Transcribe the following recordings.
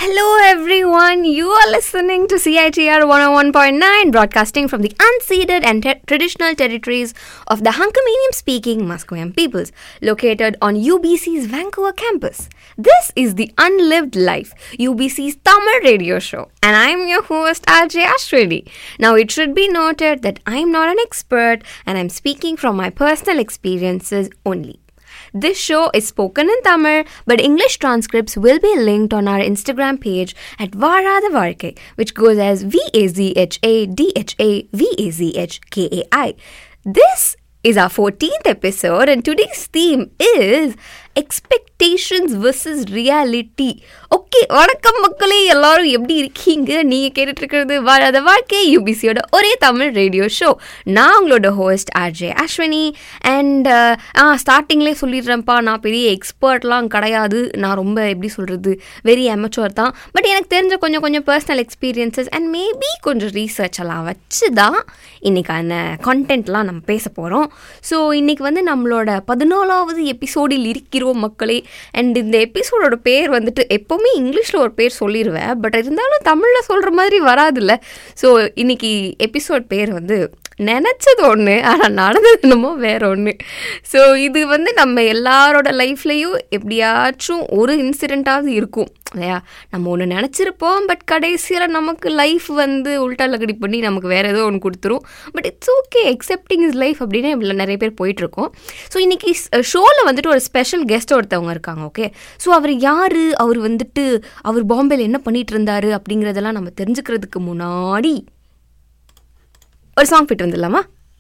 Hello, everyone. You are listening to CITR 101.9, broadcasting from the unceded and te- traditional territories of the Hunkamanian speaking Musqueam peoples, located on UBC's Vancouver campus. This is the Unlived Life, UBC's Tamil radio show, and I'm your host, RJ Ashwini. Now, it should be noted that I'm not an expert and I'm speaking from my personal experiences only. This show is spoken in Tamil, but English transcripts will be linked on our Instagram page at Varada Varke, which goes as V A Z H A D H A V A Z H K A I. This is our 14th episode, and today's theme is expectations versus reality okay வணக்கம் மக்களே எல்லாரும் எப்படி இருக்கீங்க நீங்கள் கேட்டுட்டு இருக்கிறது வாழாத வாழ்க்கை யூபிசியோட ஒரே தமிழ் ரேடியோ ஷோ நான் உங்களோட host RJ Ashwini and ah ஸ்டார்டிங்லேயே சொல்லிடுறேன்ப்பா நான் பெரிய எக்ஸ்பர்ட்லாம் கிடையாது நான் ரொம்ப எப்படி சொல்கிறது வெரி அமெச்சோர் தான் பட் எனக்கு தெரிஞ்ச கொஞ்சம் கொஞ்சம் பர்சனல் எக்ஸ்பீரியன்சஸ் அண்ட் மேபி கொஞ்சம் ரீசர்ச் எல்லாம் வச்சு தான் இன்றைக்கான கான்டென்ட்லாம் நம்ம பேச போகிறோம் ஸோ இன்றைக்கி வந்து நம்மளோட பதினாலாவது எபிசோடில் இருக்கிறோம் மக்களே அண்ட் இந்த எபிசோடோட பேர் வந்துட்டு எப்போவுமே இங்கிலீஷில் ஒரு பேர் சொல்லிடுவேன் பட் இருந்தாலும் தமிழில் சொல்கிற மாதிரி வராதுல்ல ஸோ இன்னைக்கு எபிசோட் பேர் வந்து நினச்சது ஒன்று ஆனால் நடந்தது என்னமோ வேற ஒன்று ஸோ இது வந்து நம்ம எல்லாரோட லைஃப்லேயும் எப்படியாச்சும் ஒரு இன்சிடெண்ட்டாவது இருக்கும் இல்லையா நம்ம ஒன்று நினச்சிருப்போம் பட் கடைசியில் நமக்கு லைஃப் வந்து உல்டாலகடி பண்ணி நமக்கு வேறு ஏதோ ஒன்று கொடுத்துரும் but it's okay accepting is life அப்படின்னு இப்படி நிறைய பேர் போயிட்டுருக்கோம் ஸோ இன்றைக்கி ஷோவில் வந்துட்டு ஒரு ஸ்பெஷல் கெஸ்ட் ஒருத்தவங்க இருக்காங்க ஓகே ஸோ அவர் யார் அவர் வந்துட்டு அவர் பாம்பேல என்ன பண்ணிட்டு இருந்தாரு அப்படிங்கிறதெல்லாம் நம்ம தெரிஞ்சுக்கிறதுக்கு முன்னாடி ஒரு சாங் போயிட்டு வந்துடலாமா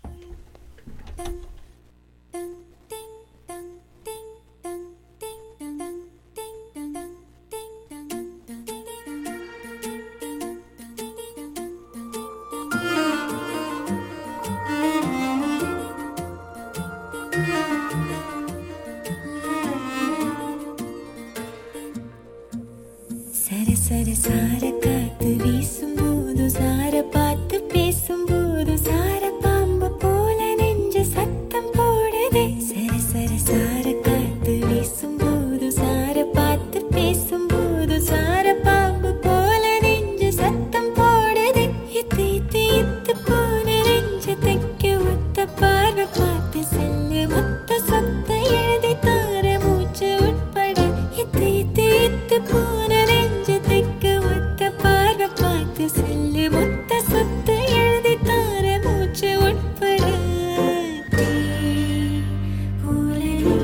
சர சர சார காத்து வீசும்போது சார பார்த்து பேசும்போது சார பாம்பு போல நெஞ்சு சத்தம் போடுதே சர சர சார காத்து வீசும்போது சார பார்த்து பேசும்போது சார பாம்பு போல நெஞ்சு சத்தம் போடுதே இத்து இத்து இத்து போன நெஞ்சு தைக்க ஒத்த பார்வை பார்த்து செல்லு மொத்த சொத்த எழுதி தார மூச்சு உட்பட இத்து இத்து இத்து போன நெஞ்சு தைக்க ஒத்த பார்வை பார்த்து செல்லு மொத்த சொத்த எழுதி தார மூச்சு உட்பட தீ போல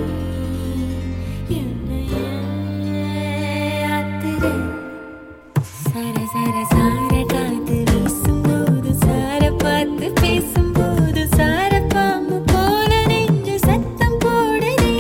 நீ என்னைய ஆத்துதே. சர சர சார காத்து வீசும்போது சார பார்த்து பேசும்போது சார பாம்பு போல நெஞ்சு சத்தம் போடுதே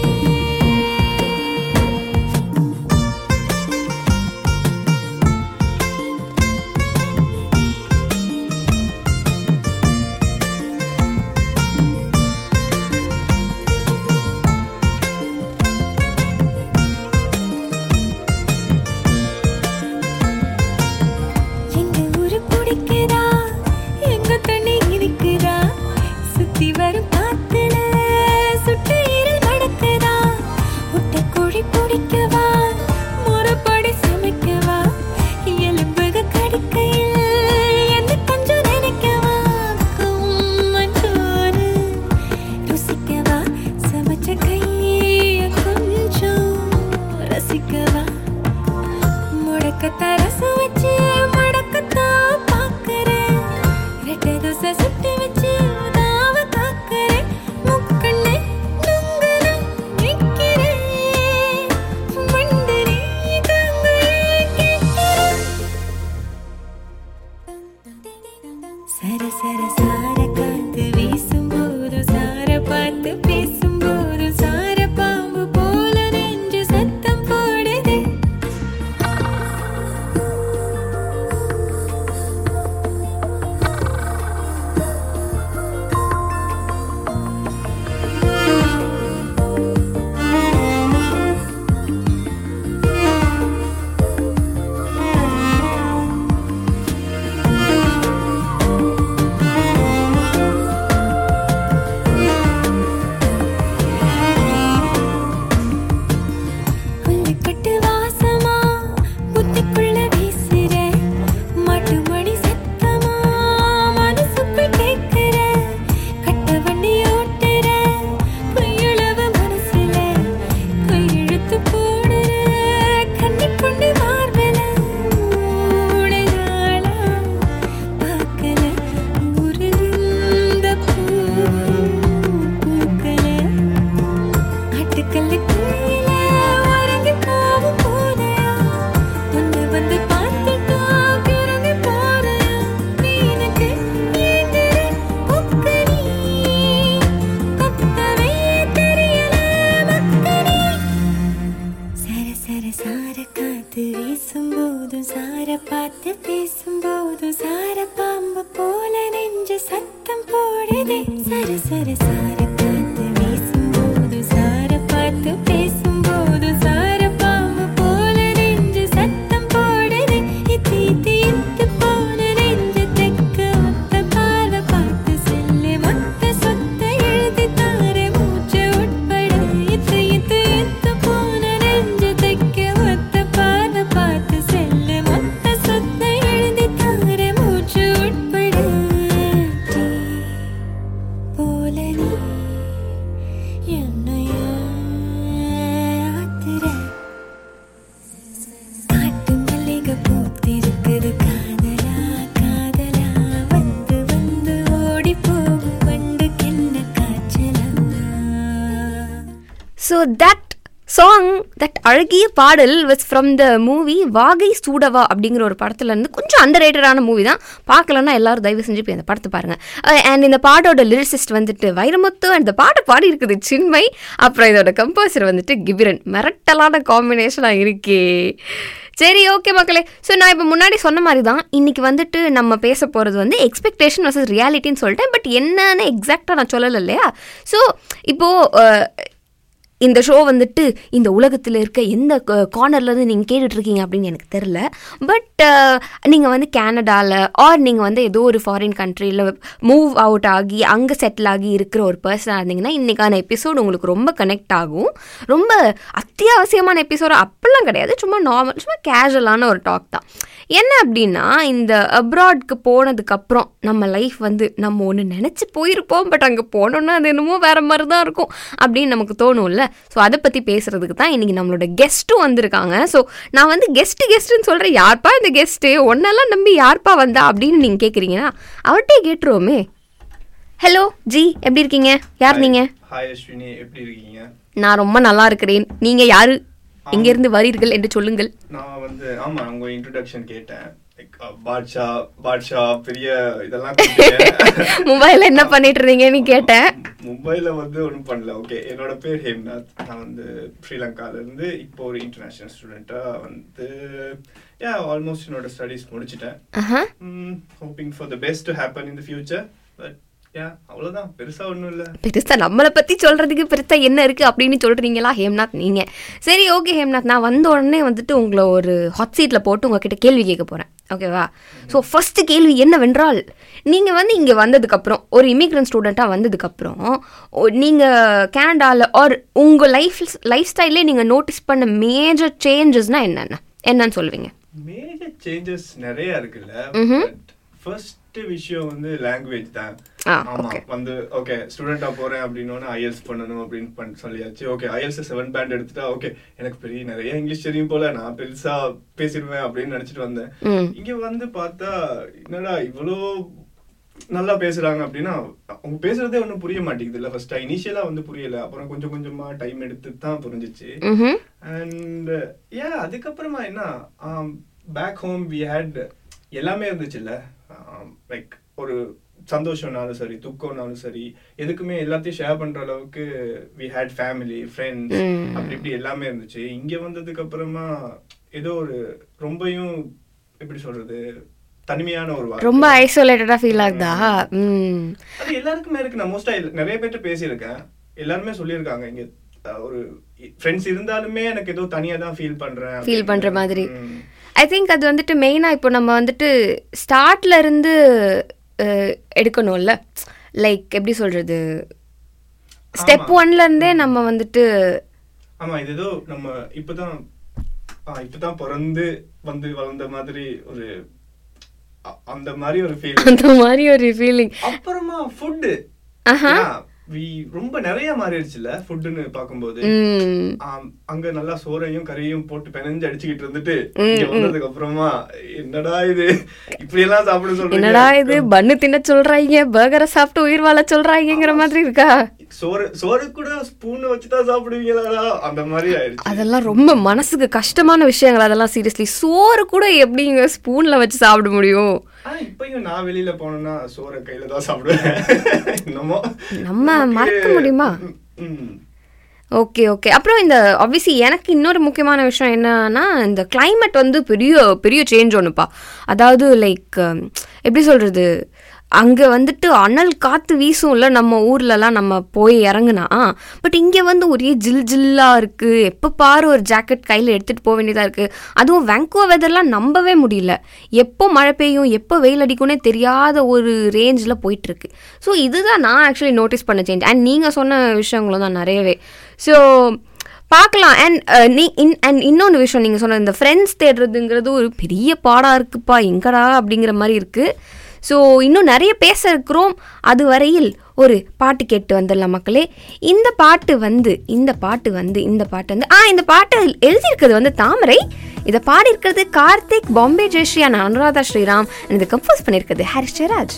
எங்க ஊரு பிடிக்குதா எங்க தண்ணி இருக்குதா சுத்தி வரும் காத்துல சுட்டு இருள் மடக்குதா முட்டை கோழி பிடிக்கவா முறைப்படி சமைக்கவா எலும்புக கடிக்கையில் என்ன கொஞ்சம் நினைக்கவா மஞ்சோறு ருசிக்கவா சமைச்ச கைய கொஞ்சம் ரசிக்கவா முடக்கத்தான் ரசம் வச்சு மடக்கத்தான் பார்க்கறேன். ரெட்டை தோசை சுட்டு வச்சு உதாவ காக்கறேன். முக்கண்ணு நுங்குன நிக்கிறேன். மண்டரே தாங்குயே கேட்கிறேன். சர சர சார காத்து வீசும்போது சார பார்த்து பேசும்போது சார பாம்பு போல நெஞ்சு சத்தம் போடுதே சர சார காத்து வீசும்போதும் சார பார்த்து பேசும்போதும் சார பாம்பு போல நெஞ்சு சத்தம் போடுதே சர சர சார காத்து வீசும்போதும் சார பார்த்து பேசும்போதும் சார பாம்பு போல நெஞ்சு சத்தம் போடுதே இத்தி இத்தி இத்து போன நெஞ்சு தெக்க ஒத்த பார்வை பார்த்து செல்லு மொத்த சொத்த எழுதி தாரே மூச்சு உட்பட இத்து இத்து இத்து போன நெஞ்சு தெக்க ஒத்த பார்வை பார்த்து செல்லு மொத்த சொத்த எழுதி தாரே மூச்சு உட்பட தீ போல நீ என்னைய ஆத்துற காட்டு மல்லிகை பூத்திருக்குது காதலா காதலா வந்து வந்து ஓடி போகும் வண்டுக்கென்ன காய்ச்சலா ஸோ தட் சாங் தட் அழகிய பாடல் வாஸ் ஃப்ரம் த மூவி வாகை சூடவா அப்படிங்கிற ஒரு படத்துல இருந்து கொஞ்சம் அண்டர் ரேட்டடான மூவி தான் பார்க்கலன்னா எல்லாரும் தயவு செஞ்சு போய் அந்த படத்தை பாருங்க அண்ட் இந்த பாட்டோட லிரிசிஸ்ட் வந்துட்டு வைரமுத்து அண்ட் இந்த பாட்டை பாடி இருக்குது சின்மை அப்புறம் இதோட கம்போசர் வந்துட்டு கிபிரன் மிரட்டலான காம்பினேஷனாக இருக்கே சரி ஓகே மக்களே ஸோ நான் இப்போ முன்னாடி சொன்ன மாதிரி தான் இன்னைக்கு வந்துட்டு நம்ம பேச போகிறது வந்து எக்ஸ்பெக்டேஷன் வர்சஸ் ரியாலிட்டின்னு சொல்லிட்டேன் பட் என்னன்னு எக்ஸாக்டாக நான் சொல்லலை இல்லையா ஸோ இப்போது இந்த ஷோ வந்துட்டு இந்த உலகத்தில் இருக்க எந்த கார்னர்லேருந்து நீங்கள் கேட்டுட்ருக்கீங்க அப்படின்னு எனக்கு தெரில பட் நீங்கள் வந்து கேனடாவில் ஆர் நீங்கள் வந்து ஏதோ ஒரு ஃபாரின் கண்ட்ரியில் மூவ் அவுட் ஆகி அங்கே செட்டில் ஆகி இருக்கிற ஒரு பர்சனாக இருந்தீங்கன்னா இன்றைக்கான எபிசோடு உங்களுக்கு ரொம்ப கனெக்ட் ஆகும் ரொம்ப அத்தியாவசியமான எபிசோடு அப்பெல்லாம் கிடையாது சும்மா நார்மல் சும்மா கேஷுவலான ஒரு டாக் தான் என்ன அப்படின்னா இந்த அப்ராட்க்கு போனதுக்கப்புறம் நம்ம லைஃப் வந்து நம்ம ஒன்று நினச்சி போயிருப்போம் பட் அங்கே போனோன்னா அது என்னமோ வேற மாதிரி தான் இருக்கும் அப்படின்னு நமக்கு தோணும்ல ஸோ அதை பற்றி பேசுறதுக்கு தான் இன்றைக்கி நம்மளோட கெஸ்ட்டும் வந்திருக்காங்க ஸோ நான் வந்து கெஸ்ட்டு கெஸ்ட்டுன்னு சொல்கிறேன் யார்ப்பா இந்த கெஸ்ட்டு ஒன்னெல்லாம் நம்பி யார்ப்பா வந்தா அப்படின்னு நீங்கள் கேட்குறீங்கன்னா அவர்கிட்டே கேட்டுருவோமே ஹலோ ஜி எப்படி இருக்கீங்க யார் நீங்கள் ஹாய் அஸ்வினி எப்படி இருக்கீங்க நான் ரொம்ப நல்லா இருக்கிறேன் நீங்கள் யாரு எங்கேருந்து வரீர்கள் என்று சொல்லுங்கள் நான் வந்து ஆமா உங்க இன்ட்ரோடக்ஷன் கேட்டேன் லைக் பாட்ஷா பாட்ஷா பெரிய இதெல்லாம் மொபைலில் என்ன பண்ணிட்டு இருந்தீங்கன்னு கேட்டேன் மும்பைல வந்து ஒன்றும் பண்ணல ஓகே என்னோட பேர் ஹேம்நாத் நான் வந்து ஸ்ரீலங்கால இருந்து இப்போ ஒரு இன்டர்நேஷனல் ஸ்டூடெண்டா வந்து யா ஆல்மோஸ்ட் என்னோட ஸ்டடீஸ் முடிச்சிட்டேன் ஆஹா hoping for the best to happen in the future but yeah அவ்வளவுதான் பெருசா ஒன்றும் இல்லை பெருசா நம்மளை பத்தி சொல்றதுக்கு பெருசா என்ன இருக்கு அப்படின்னு சொல்றீங்களா ஹேம்நாத் நீங்க சரி ஓகே ஹேம்நாத் நான் வந்த உடனே வந்துட்டு உங்களை ஒரு ஹாட் சீட்ல போட்டு உங்ககிட்ட கேள்வி கேட்க போறேன் ஓகேவா ஸோ ஃபர்ஸ்ட் கேள்வி என்னவென்றால் நீங்க வந்து இங்க வந்ததுக்கு அப்புறம் ஒரு இமிகிரண்ட் ஸ்டூடெண்ட்டாக வந்ததுக்கு அப்புறம் ஒ- நீங்க கனடால ஆர் உங்க லைஃப் லைஃப் ஸ்டைல்லே நீங்க நோட்டீஸ் பண்ண மேஜர் சேஞ்சஸ்னா என்னென்ன என்னன்னு சொல்லுவீங்க மேஜர் சேஞ்சஸ் நிறைய இருக்குல்ல ம்ஹும். ஃபர்ஸ்ட் விஷயம் வந்து லாங்குவேஜ் தான் ஆ, ஆமா okay. வந்து ஓகே ஸ்டூடெண்டா போறேன் அப்படின்னோட ஐஎல்ஸ் பண்ணணும் அப்படின்னு பண்ண சொல்லியாச்சு ஓகே ஐஎல்ஸ் செவன் பேண்ட் எடுத்துட்டா ஓகே எனக்கு பெரிய நிறைய இங்கிலீஷ் தெரியும் போல நான் பெருசா பேசிடுவேன் அப்படின்னு நினைச்சிட்டு வந்தேன் ம் இங்க வந்து பார்த்தா என்னடா இவ்வளோ நல்லா பேசுறாங்க அப்படின்னா அவங்க பேசுறதே ஒன்றும் புரிய மாட்டேங்குது இல்ல ஃபர்ஸ்ட் இனிஷியலா வந்து புரியல அப்புறம் கொஞ்சம் கொஞ்சமா டைம் எடுத்து தான் புரிஞ்சிச்சு ம்ஹும். அண்ட் யா அதுக்கப்புறமா என்ன பேக் ஹோம் வி ஹேட் எல்லாமே இருந்துச்சுல்ல லைக் ஒரு சந்தோஷம்னாலும் சரி துக்கம்னாலும் சரி எதுக்குமே எல்லாத்தையும் ஷேர் பண்ற அளவுக்கு வி ஹேட் ஃபேமிலி ஃப்ரெண்ட்ஸ் ம். அப்படி இப்படி எல்லாமே இருந்துச்சு இங்க வந்ததுக்கு அப்புறமா ஏதோ ஒரு ரொம்பயும் எப்படி சொல்றது தனிமையான ஒரு வாழ்க்கை. ரொம்ப ஐசோலேட்டடா ஃபீல் ஆகுதா ம் அது எல்லாருக்குமே இருக்கு நான் மோஸ்டா நிறைய பேர்ட்ட பேசியிருக்கேன் எல்லாருமே சொல்லியிருக்காங்க இங்க அஹ், ஒரு ஃப்ரெண்ட்ஸ் இருந்தாலுமே எனக்கு ஏதோ தனியா தான் ஃபீல் பண்றேன் ஃபீல் பண்ற அப்படின்னு. மாதிரி ம். ஐ திங்க் அது வந்துட்டு மெயினாக இப்போ நம்ம வந்துட்டு ஸ்டார்ட்ல இருந்து அஹ், எடுக்கணும்ல லைக் எப்படி சொல்றது ஸ்டெப் ஆமா. ஒன்ல இருந்தே நம்ம வந்துட்டு ஆமா இது ஏதோ நம்ம இப்பதான் ஆ, இப்பதான் பிறந்து வந்து வளர்ந்த மாதிரி ஒரு அ- அந்த மாதிரி ஒரு ஃபீல் அந்த மாதிரி ஒரு ஃபீலிங் அப்புறமா ஃபுட்டு ஆஹா ரொம்ப நிறைய மாறிடுச்சுல ஃபுட்டுன்னு பாக்கும்போது ம் ஆம், அங்க நல்லா சோறையும் கறியும் போட்டு பெனஞ்சு அடிச்சுக்கிட்டு இருந்துட்டு ம், இங்க ம். வந்ததுக்கு அப்புறமா என்னடா இது இப்படி எல்லாம் சாப்பிட சொல்றீங்க என்னடா இது பன்னு தின்ன சொல்றாங்க பர்கரை சாப்பிட்டு உயிர் வாழ சொல்றாங்கங்கிற மாதிரி இருக்கா சோறு சோறு கூட ஸ்பூன் வச்சுதான் சாப்பிடுவீங்களா அந்த மாதிரி ஆயிடுச்சு அதெல்லாம் ரொம்ப மனசுக்கு கஷ்டமான விஷயங்கள் அதெல்லாம் சீரியஸ்லி சோறு கூட எப்படிங்க ஸ்பூன்ல வச்சு சாப்பிட முடியும் ஆனா இப்பயும் நான் வெளியில போனேன்னா சோறை கையில தான் சாப்பிடுவேன் என்னமோ நம்ம நமக்கு- மறக்க முடியுமா? ம், ம். ஓகே ஓகே அப்புறம் இந்த ஆப்வியஸ்லி எனக்கு இன்னொரு முக்கியமான விஷயம் என்னன்னா இந்த climate வந்து பெரிய பெரிய சேஞ்ச் ஒன்றுப்பா அதாவது லைக் எப்படி சொல்கிறது அங்கே வந்துட்டு அனல் காற்று வீசும்ல நம்ம ஊர்லலாம் நம்ம போய் இறங்குனா பட் இங்கே வந்து ஒரே ஜில் ஜில்லாக இருக்குது எப்போ பாரு ஒரு ஜாக்கெட் கையில் எடுத்துகிட்டு போக வேண்டியதாக இருக்குது அதுவும் வெங்கோ வெதர்லாம் நம்பவே முடியல எப்போ மழை பெய்யும் எப்போ வெயில் அடிக்கும்னே தெரியாத ஒரு ரேஞ்சில் போயிட்டுருக்கு ஸோ இதுதான் நான் ஆக்சுவலி நோட்டீஸ் பண்ண சேஞ்ச் அண்ட் நீங்கள் சொன்ன விஷயங்களும் தான் நிறையவே ஸோ பார்க்கலாம் அண்ட் நீ இன் அண்ட் இன்னொன்று விஷயம் நீங்கள் சொன்ன இந்த ஃப்ரெண்ட்ஸ் தேடுறதுங்கிறது ஒரு பெரிய பாடாக இருக்குப்பா எங்கடா அப்படிங்கிற மாதிரி இருக்குது ஸோ இன்னும் நிறைய பேச இருக்கிறோம் அது வரையில் ஒரு பாட்டு கேட்டு வந்துடலாம் மக்களே இந்த பாட்டு வந்து இந்த பாட்டு வந்து இந்த பாட்டு வந்து ஆ இந்த பாட்டு எழுதியிருக்கிறது வந்து தாமரை இதை பாடியிருக்கிறது கார்த்திக் பாம்பே ஜெயஸ்ரீயான அனுராதா ஸ்ரீராம் and இதை கம்போஸ் பண்ணியிருக்கிறது ஹாரிஸ் ஜெயராஜ்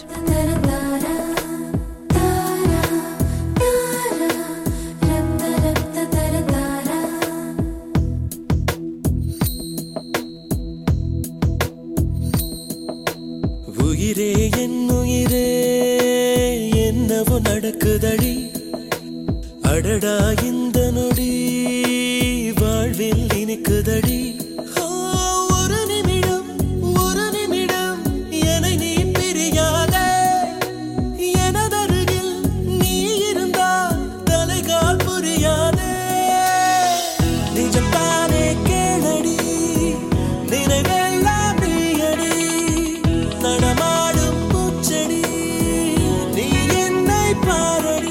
உயிரே என் உயிரே என்னவோ நடக்குதடி அடடா இந்த நொடி வாழ்வில் இனிக்குதடி ஆ, ஒரு நிமிடம் ஒரு நிமிடம் என்னை நீ பிரியாதே எனதருகில் நீ இருந்தால் தலைகால் புரியாதே நிஜம்தானே கேளடி நினைவெல்லாம் நீயடி நடமாடும் பூச்செடி நீ என்னை பாரடி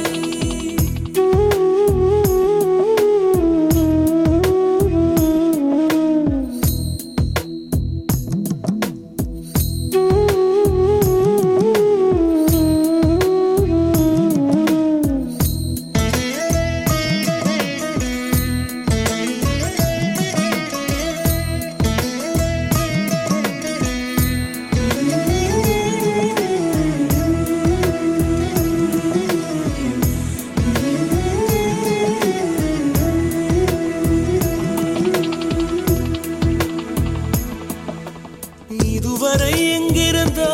இதுவரை எங்கிருந்தோ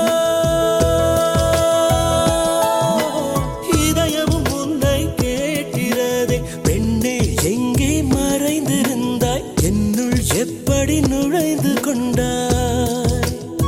இதயமும் உன்னை கேட்கிறதே பெண்ணே எங்கே மறைந்திருந்தாய் என்னுள் எப்படி நுழைந்து கொண்டாய்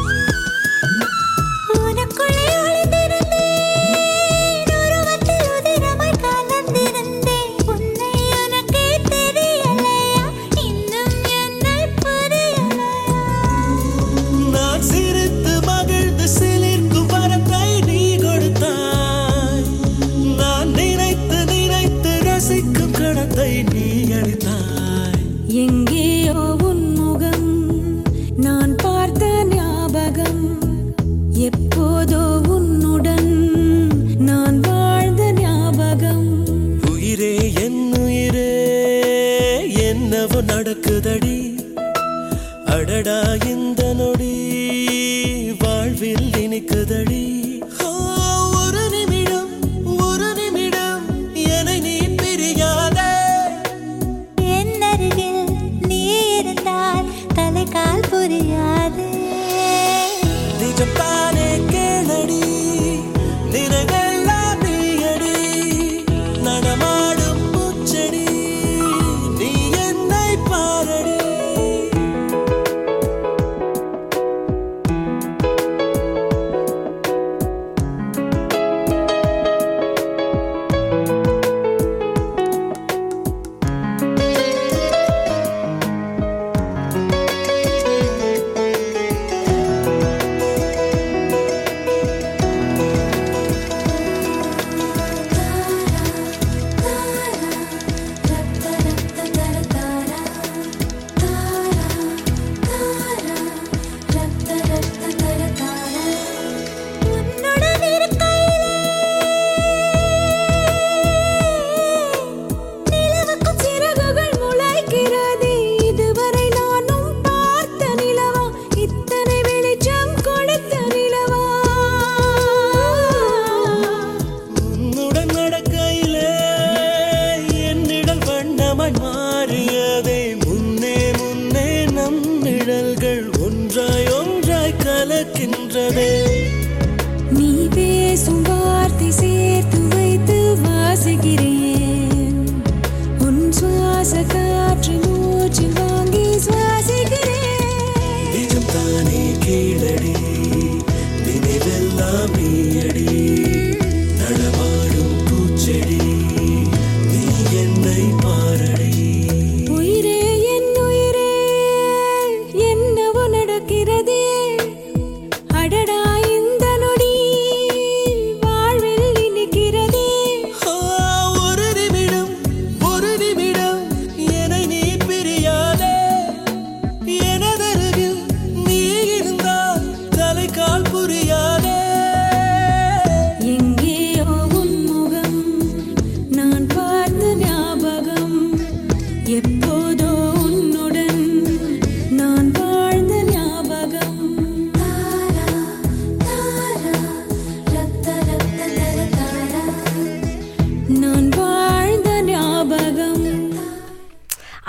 உனக்குள்ளே ஒளிந்திருந்தேன் உருவத்தில் உதிரமாய் கலந்திருந்தேன் உன்னை உனக்கே தெரியலையா இன்னும் என்னை புரியலையா நான் சிரித்து மகிழ்ந்து சிலிர்க்கும் வரத்தை நீ கொடுத்தாய் நான் நினைத்து நினைத்து ரசிக்கும் கடத்தை நீ அளித்தாய் எங்கேயோ உன் முகம் நான் பார்த்த ஞாபகம் எப்போதோ உன்னுடன் நான் வாழ்ந்த ஞாபகம் உயிரே என் உயிரே என்னவோ நடக்குதடி அடடா இந்த நொடி வாழ்வில் இனிக்குதடி ஆ, ஒரு நிமிடம் ஒரு நிமிடம் என்னை நீ பிரியாதே என் அருகில் நீ இருந்தால் தலைகால் புரியாது நிஜம்தானே கேளடி நினைவெல்லாம் நீயடி நடமாடும் பூச்செடி நீ என்னை பாரடி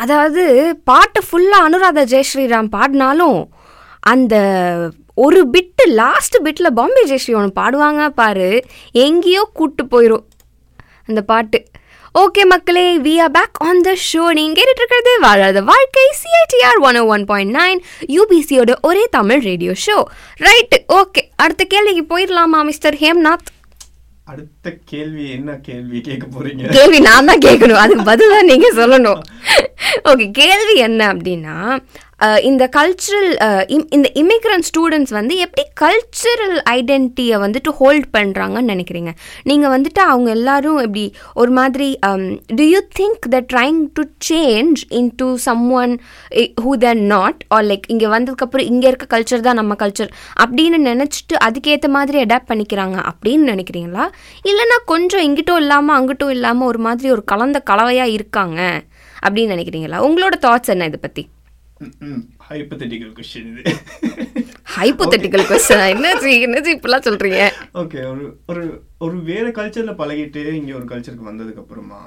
அதாவது பாட்டு ஃபுல்லாக அனுராதா ஜெயஸ்ரீராம் பாடினாலும் அந்த ஒரு பிட்டு லாஸ்ட் பிட்டில் பாம்பே ஜெயஸ்ரீ ஒன்று பாடுவாங்க பாரு எங்கேயோ கூட்டு போயிடும் அந்த பாட்டு ஓகே மக்களே we are back on the show நீங்கள் கேட்டுட்டு இருக்கிறது வாழாத வாழ்க்கை CITR one one point nine யூபிசியோட ஒரே Tamil radio show right okay அடுத்த கேள்விக்கு போயிடலாமா மிஸ்டர் ஹேம்நாத் அடுத்த கேள்வி என்ன கேள்வி கேட்க போறீங்க கேள்வி நான் தான் கேட்கணும் அதுக்கு பதில் தான் நீங்கள் சொல்லணும் ஓகே கேள்வி என்ன அப்படின்னா அஹ், இந்த கல்ச்சுரல் இந்த இமிக்ரண்ட் ஸ்டூடெண்ட்ஸ் வந்து எப்படி கல்ச்சுரல் ஐடென்டிட்டியை வந்துட்டு ஹோல்ட் பண்ணுறாங்கன்னு நினைக்கிறீங்க நீங்கள் வந்துட்டு அவங்க எல்லாரும் எப்படி ஒரு மாதிரி do you think the trying to change into someone who they're not are like இங்கே வந்ததுக்கப்புறம் இங்கே இருக்க கல்ச்சர் தான் நம்ம கல்ச்சர் அப்படின்னு நினச்சிட்டு அதுக்கேற்ற மாதிரி அடாப்ட் பண்ணிக்கிறாங்க அப்படின்னு நினைக்கிறீங்களா இல்லைன்னா கொஞ்சம் இங்கிட்டும் இல்லாமல் அங்கிட்டும் இல்லாமல் ஒரு மாதிரி ஒரு கலந்த கலவையாக இருக்காங்க அப்படின்னு நினைக்கிறீங்களா உங்களோட தாட்ஸ் என்ன இதை பற்றி ஹைப்பத்தட்டிக்கல் கொஸ்டின் இது ஹைப்போதெட்டிக்கல் கொஸ்டின் என்னச்சு என்னச்சு இப்படிலாம் சொல்கிறீங்க ஓகே ஒரு ஒரு ஒரு வேற கல்ச்சர்ல பழகிட்டு இங்க ஒரு கல்ச்சருக்கு வந்ததுக்கு அப்புறமா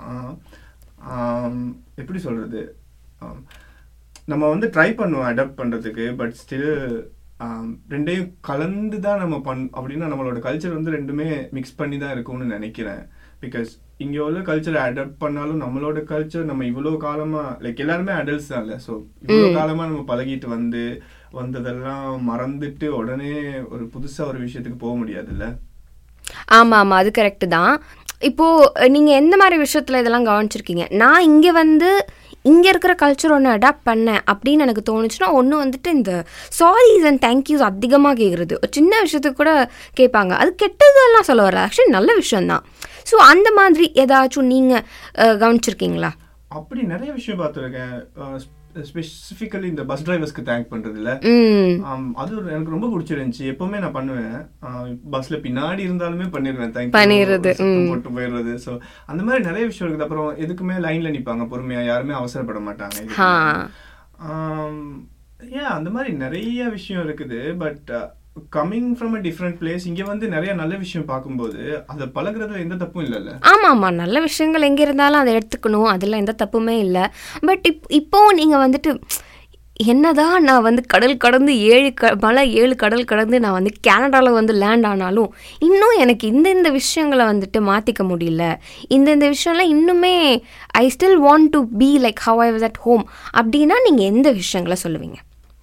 ஆம், எப்படி சொல்றது ஆம், நம்ம வந்து ட்ரை பண்ணுவோம் அடாப்ட் பண்றதுக்கு பட் ஸ்டில் ரெண்டையும் கலந்து தான் நம்ம பண் அப்படின்னா நம்மளோட கல்ச்சர் வந்து ரெண்டுமே மிக்ஸ் பண்ணி தான் இருக்கும்னு நினைக்கிறேன் பிகாஸ் இங்க உள்ள கல்ச்சரை அடாப்ட் பண்ணாலும் நம்மளோட கல்ச்சர் நம்ம இவ்வளோ காலமா லைக் எல்லாருமே அடல்ட்ஸ் தான் இல்ல ஸோ இவ்வளோ காலமா நம்ம பழகிட்டு வந்து வந்ததெல்லாம் மறந்துட்டு உடனே ஒரு புதுசா ஒரு விஷயத்துக்கு போக முடியாதுல்ல ஆமாம் ஆமாம் அது கரெக்டு தான் இப்போது நீங்கள் எந்த மாதிரி விஷயத்தில் இதெல்லாம் கவனிச்சிருக்கீங்க நான் இங்கே வந்து இங்கே இருக்கிற கல்ச்சர் ஒன்று அடாப்ட் பண்ணேன் அப்படின்னு எனக்கு தோணுச்சுன்னா ஒன்று வந்துட்டு இந்த சாரிஸ் அண்ட் தேங்க்யூஸ் அதிகமாக கேட்குறது ஒரு சின்ன விஷயத்துக்கு கூட கேட்பாங்க அது கெட்டதெல்லாம் சொல்ல வரல ஆக்சுவலி நல்ல விஷயம்தான் ஸோ அந்த மாதிரி ஏதாச்சும் நீங்கள் கவனிச்சிருக்கீங்களா அப்படி நிறைய விஷயம் பார்த்துருக்கேன் ஸ்பெசிஃபிக்கலி இந்த பஸ் டிரைவர்ஸ்க்கு தேங்க் பண்றதுல ம் ஆம், அது ஒரு எனக்கு ரொம்ப பிடிச்சிருந்துச்சு எப்பவுமே நான் பண்ணுவேன் பஸ்ல பின்னாடி இருந்தாலுமே பண்ணிடுவேன் தேங்க் பண்ணிடுறது, ம். போட்டு போயிடுறது ஸோ அந்த மாதிரி நிறைய விஷயம் இருக்குது அப்புறம் எதுக்குமே லைன்ல நிப்பாங்க பொறுமையா யாருமே அவசரப்பட மாட்டாங்க இதுக்கு. ஆ. ஆம், ஏன் அந்த மாதிரி நிறைய விஷயம் இருக்குது but coming from a different place இங்க வந்து நிறைய நல்ல விஷயம் பார்க்கும்போது அதை பழகுறதுல எந்த தப்பும் இல்லைல்ல ஆமாம் ஆமாம் நல்ல விஷயங்கள் எங்கே இருந்தாலும் அதை எடுத்துக்கணும் அதில் எந்த தப்புமே இல்லை பட் இப் இப்போ நீங்கள் வந்துட்டு என்னதான் நான் வந்து கடல் கடந்து ஏழு க மலை ஏழு கடல் கடந்து நான் வந்து கனடாவில் வந்து லேண்ட் ஆனாலும் இன்னும் எனக்கு இந்த இந்த விஷயங்களை வந்துட்டு மாற்றிக்க முடியல இந்த இந்த விஷயம்லாம் இன்னுமே I still want to be like how I was at home அப்படின்னா நீங்கள் எந்த விஷயங்களை சொல்லுவீங்க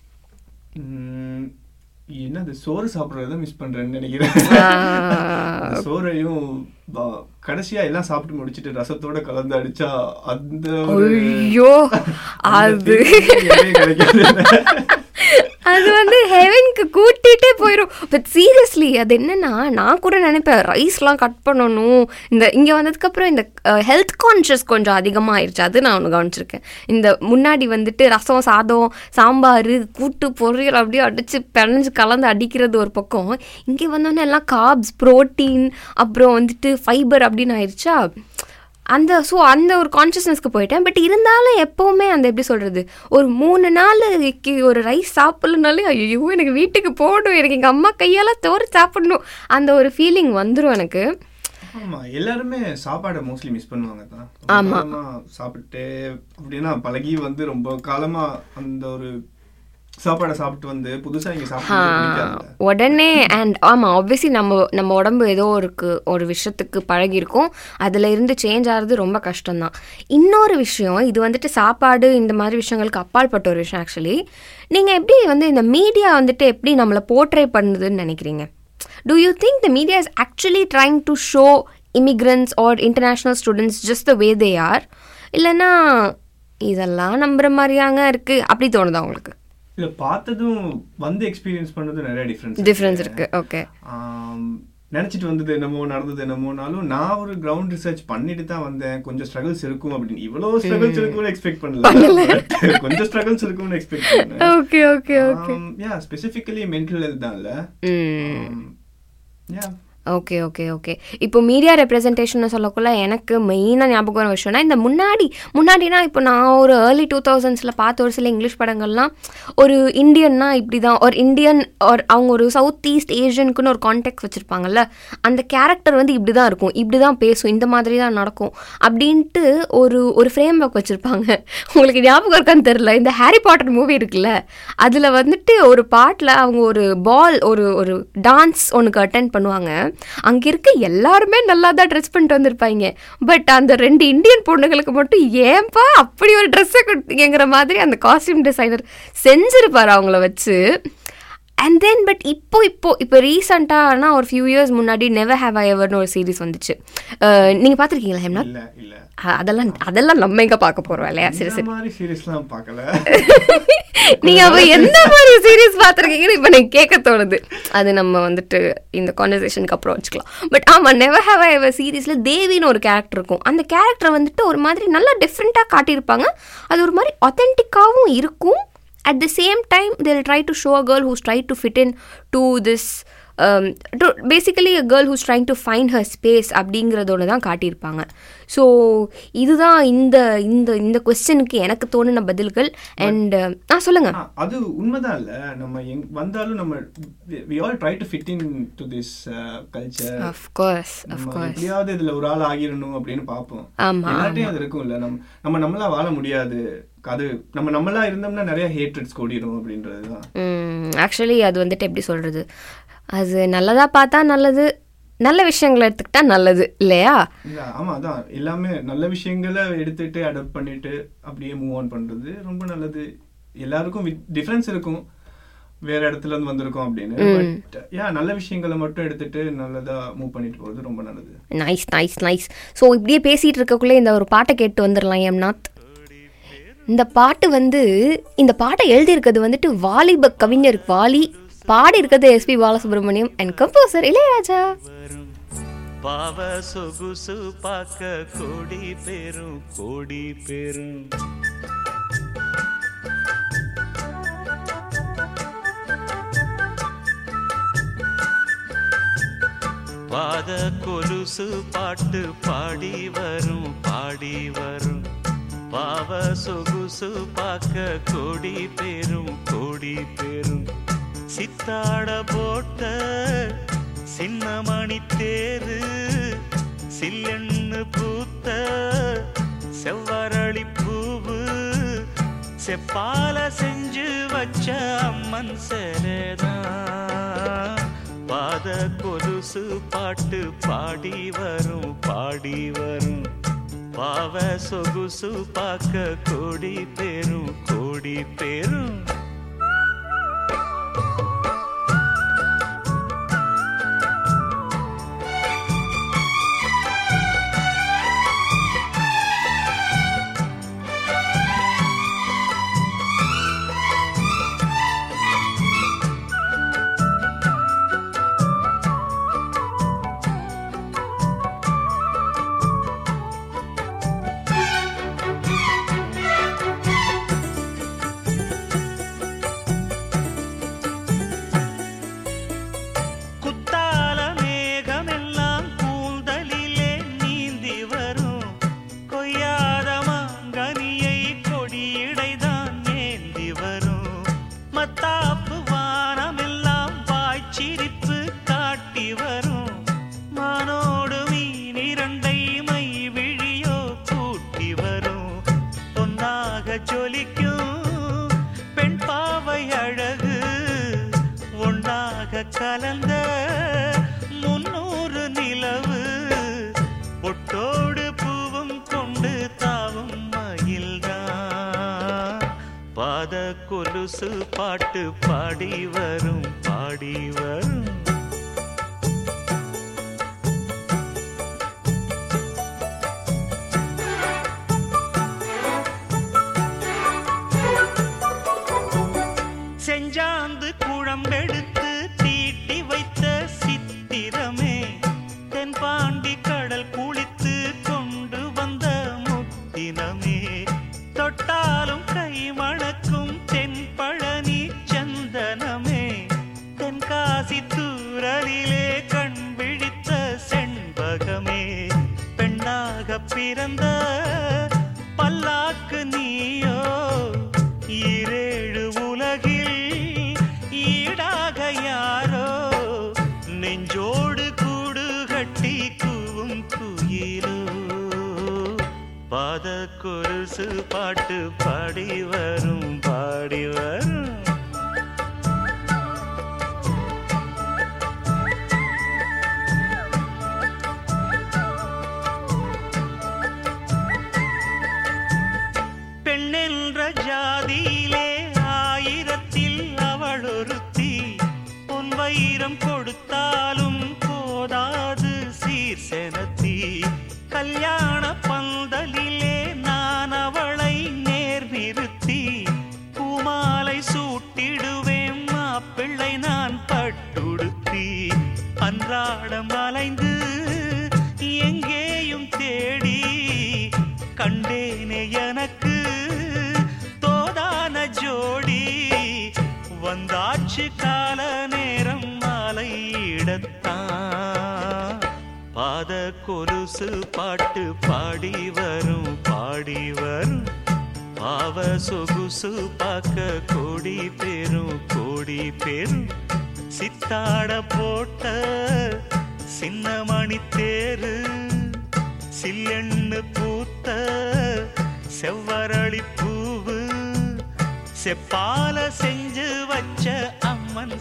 உம், என்னது சோறு சாப்பிடுறத மிஸ் பண்றேன்னு நினைக்கிறேன் அந்த சோறையும் ப- கடைசியா எல்லாம் சாப்பிட்டு முடிச்சிட்டு ரசத்தோட கலந்து அடிச்சா அந்த ஒரு- ஐயோ அந்த அது feeling எங்கேயும் கிடைக்காது. அது வந்து ஹெவனுக்கு கூட்டிகிட்டே போயிடும் பட் சீரியஸ்லி அது என்னன்னா நான் கூட நினைப்பேன் ரைஸ்லாம் கட் பண்ணணும் இந்த இங்கே வந்ததுக்கப்புறம் இந்த ஹெல்த் கான்ஷியஸ் கொஞ்சம் அதிகமாக ஆயிடுச்சு அது நான் ஒன்று கவனிச்சிருக்கேன் இந்த முன்னாடி வந்துட்டு ரசம் சாதம் சாம்பார் கூட்டு பொரியல் அப்படியே அடித்து பிணைஞ்சு கலந்து அடிக்கிறது ஒரு பக்கம் இங்கே வந்தோன்னே எல்லாம் காப்ஸ் ப்ரோட்டீன் அப்புறம் வந்துட்டு ஃபைபர் அப்படின்னு ஆயிடுச்சா அந்த ஸோ அந்த ஒரு கான்ஷியஸ்னஸ்க்கு போயிட்டேன் பட் இருந்தாலும் எப்போவுமே அந்த எப்படி சொல்கிறது ஒரு மூணு நாளைக்கு ஒரு ரைஸ் சாப்பிட்லனாலே ஐயோ எனக்கு வீட்டுக்கு போகணும் எனக்கு எங்கள் அம்மா கையால் தோறு சாப்பிடணும் அந்த ஒரு ஃபீலிங் வந்துடும் எனக்கு ஆமா எல்லாருமே சாப்பாடை மோஸ்ட்லி மிஸ் பண்ணுவாங்க தான் ஆமா. காலமா சாப்பிட்டு அப்படின்னா பழகி வந்து ரொம்ப காலமா அந்த ஒரு சாப்பாடை சாப்பிட்டு வந்து புதுசா இங்க சாப்பிட்டு பிடிக்காதுல்ல உடனே அண்ட் ஆமாம் ஆப்வியஸ்லி நம்ம நம்ம உடம்பு ஏதோ ஒருக்கு ஒரு விஷயத்துக்கு பழகியிருக்கும் அதில் இருந்து சேஞ்ச் ஆகிறது ரொம்ப கஷ்டம்தான் இன்னொரு விஷயம் இது வந்துட்டு சாப்பாடு இந்த மாதிரி விஷயங்களுக்கு அப்பாற்பட்ட ஒரு விஷயம் ஆக்சுவலி நீங்கள் எப்படி வந்து இந்த மீடியா வந்துட்டு எப்படி நம்மளை போர்ட்ரே பண்ணுதுன்னு நினைக்கிறீங்க do you think the media is actually trying to show immigrants or international students just the way they are இல்லைன்னா இதெல்லாம் நம்புற மாதிரியாங்க இருக்கு அப்படி தோணுதா உங்களுக்கு இல்ல பார்த்ததும் வந்து எக்ஸ்பீரியன்ஸ் பண்ணதும் நிறைய டிஃபரன்ஸ் டிஃப்ரென்ஸ் இருக்கு ஓகே நினைச்சிட்டு வந்தது என்னமோ நடந்தது என்னமோனாலும் நான் ஒரு கிரவுண்ட் ரிசர்ச் பண்ணிட்டு தான் வந்தேன் கொஞ்சம் ஸ்ட்ரகிள்ஸ் இருக்கும் அப்படின்னு இவ்வளவு ஸ்ட்ரகிள்ஸ் இருக்கும்னு எக்ஸ்பெக்ட் பண்ணல But கொஞ்சம் ஸ்ட்ரகிள்ஸ் இருக்கும்னு எக்ஸ்பெக்ட் பண்ணேன் okay okay okay yeah specifically mental health தான் இல்ல hmm yeah okay okay okay இப்போ மீடியா ரெப்ரசன்டேஷன் சொல்லக்குள்ள எனக்கு மெயினாக ஞாபகம் வர விஷயம்னா இந்த முன்னாடி முன்னாடினா இப்போ நான் ஒரு ஏர்லி டூ தௌசண்ட்ஸில் பார்த்த ஒரு சில இங்கிலீஷ் படங்கள்லாம் ஒரு இந்தியன்னா இப்படி தான் ஒரு இந்தியன் ஒரு அவங்க ஒரு சவுத் ஈஸ்ட் ஏஷியனுக்குன்னு ஒரு கான்டெக்ட் வச்சுருப்பாங்கல்ல அந்த கேரக்டர் வந்து இப்படி தான் இருக்கும் இப்படி தான் பேசும் இந்த மாதிரி தான் நடக்கும் அப்படின்ட்டு ஒரு ஒரு ஃப்ரேம் ஒர்க் வச்சுருப்பாங்க உங்களுக்கு ஞாபகம் இருக்கான்னு தெரில இந்த ஹாரி பாட்டர் மூவி இருக்குல்ல அதில் வந்துட்டு ஒரு பாட்டில் அவங்க ஒரு பால் ஒரு ஒரு டான்ஸ் ஒன்றுக்கு அட்டென்ட் பண்ணுவாங்க அங்கே இருக்க எல்லாருமே நல்லா தான் ட்ரெஸ் பண்ணிட்டு வந்திருப்பாங்க பட் அந்த ரெண்டு இந்தியன் பொண்ணுங்களுக்கு மட்டும் ஏன்பா அப்படி ஒரு ட்ரெஸ்ஸை கொடுத்தீங்கிற மாதிரி அந்த காஸ்டியூம் டிசைனர் செஞ்சிருப்பார் அவங்கள வச்சு அண்ட் தென் பட் இப்போ இப்போ இப்போ ரீசெண்டானா ஒரு ஃபியூ இயர்ஸ் முன்னாடி நெவர் ஹேவ் ஐ எவர்னு ஒரு சீரிஸ் வந்துச்சு நீங்கள் பார்த்துருக்கீங்களா ஹெம்நாத் இல்ல இல்ல அதெல்லாம் அதெல்லாம் நம்ம எங்கே பார்க்க போகிறோம் இல்லையா சரி இந்த சரி மாதிரி சீரியஸ்லாம் பார்க்கல நீங்க அப்ப எந்த மாதிரி சீரியஸ் பார்த்துருக்கீங்கன்னு இப்போ எனக்கு கேட்க தோணுது அது நம்ம வந்துட்டு இந்த கான்வர்சேஷனுக்கு அப்புறம் வச்சுக்கலாம் பட் ஆமா நெவர் ஹேவ் ஐ எவர் சீரீஸ்ல தேவின்னு ஒரு கேரக்டர் இருக்கும் அந்த கேரக்டரை வந்துட்டு ஒரு மாதிரி நல்லா டிஃப்ரெண்ட்டாக காட்டியிருப்பாங்க அது ஒரு மாதிரி ஒத்தென்டிக்காகவும் இருக்கும் at the same time they'll try to show a girl who's try to fit into this basically a girl who's trying to find her space அப்படிங்கிறதோட தான் காட்டியிருப்பாங்க ஸோ இதுதான் இந்த இந்த இந்த கொஸ்டினுக்கு எனக்கு தோணுன பதில்கள் அண்ட் ஆ சொல்லுங்க ஆ, அது உண்மைதான் இல்ல நம்ம எங் வந்தாலும் நம்ம we all try to fit into this culture of course of நம்ம கோர்ஸ் எப்படியாவது இதுல ஒரு ஆள் ஆகிரணும் அப்படின்னு பார்ப்போம் ஆமா, எல்லார்ட்டையும் அது இருக்கும்ல நம்ம நம்ம நம்மளா வாழ முடியாது அது நம்ம நம்மளா இருந்தோம்னா நிறைய ஹேட்ரட்ஸ் கூடிரும் அப்படின்றதுதான் ஆக்சுவலி அது வந்துட்டு எப்படி சொல்கிறது அது நல்லதாக பார்த்தா நல்லது நல்ல விஷயங்களை எடுத்துக்கிட்டா நல்லது இல்லையா இல்ல ஆமா அதான் எல்லாமே நல்ல விஷயங்களை எடுத்துட்டு அடாப்ட் பண்ணிட்டு அப்படியே மூவ் ஆன் பண்றது ரொம்ப நல்லது எல்லாருக்கும் டிஃபரன்ஸ் இருக்கும் வேற இடத்துல இருந்து வந்திருக்கோம் அப்படின்னு பட் யா நல்ல விஷயங்களை மட்டும் எடுத்துட்டு நல்லதா மூவ் பண்ணிட்டு போறது ரொம்ப நல்லது நைஸ் நைஸ் நைஸ் ஸோ இப்படியே பேசிகிட்டு இருக்கக்குள்ளே இந்த ஒரு பாட்டை கேட்டு வந்துடலாம் எம்நாத் இந்த பாட்டு வந்து இந்த பாட்டை எழுதியிருக்கிறது வந்துட்டு வாலிப கவிஞர் வாலி பாடி இருக்கிறது S P Balasubrahmanyam and composer Ilaiyaraaja பாவ சொகுசு பார்க்க கோடி பேரும் கோடி பேரும் பாத கொலுசு பாட்டு பாடி வரும் பாடி வரும் பாவ சொகுசு பார்க்க கோடி பேரும் கோடி பேரும் சித்தாட போட்ட சின்னமணி தேரு சில்லெண்ணு பூத்த செவ்வரளி பூவு செப்பால செஞ்சு வச்ச அம்மன் சேரதான் பாத கொலுசு பாட்டு பாடி வரும் பாடி வரும் பாவ சொகுசு பார்க்க கோடி பேரும் கோடி பேரும் குத்தால மேகமெல்லாம் கூந்தலிலே நீந்தி வரும் கொய்யாத மாங்கனியை கொடியிடைதான் ஏந்தி வரும் மத்தாப்பு வானமெல்லாம் வாய்ச்சிரிப்பு காட்டி வரும் மானோடு மீன் இரண்டை மை விழியோ கூட்டி வரும் பொன்னாக ஜொலிக்கும் பெண் பாவை அழகு ஒன்னாக கலந்த முன்னூறு நிலவு பொட்டோடு பூவும் கொண்டு தாவும் மயில்தான் பாத கொலுசு பாட்டு பாடி வரும் பாடி வரும் செஞ்சாந்து குழம்பெடுத்து தீட்டி வைத்த சித்திரமே தென்பாண்டி கடல் குளித்து கொண்டு வந்த முத்தினமே தொட்டாலும் கை மணக்கும் தென்பழனி சந்தனமே தென்காசி தூ கொலுசு பாட்டு பாடி வரும் பாடி வரும் பெண்ணென்ற ஜாதியிலே ஆயிரத்தில் அவள் ஒருத்தி பொன் வைரம் கொடுத்தாலும் போதாது சீர் செனத்தி கல்யாண பந்தலிலே நான் அவளை நேர் நிறுத்தி பூமாலை சூட்டிடுவேன் மாப்பிள்ளை நான் பட்டுடுத்தி அன்றாடம் அலைந்து எங்கேயும் தேடி கண்டேனே எனக்கு தோதான ஜோடி வந்தாச்சு கால நேரம் மாலையிடத்தான் பாத கொலுசு பாட்டு பாடி வரும் பாடி வரும் பாவ சொகுசு பார்க்க கோடி பேரும் கோடி பேரும் சித்தாட போட்ட சின்ன மணி தேரு சில்லெண்ணு பூத்த செவ்வரளி பூவு செப்பால செஞ்சு வச்ச அம்மன்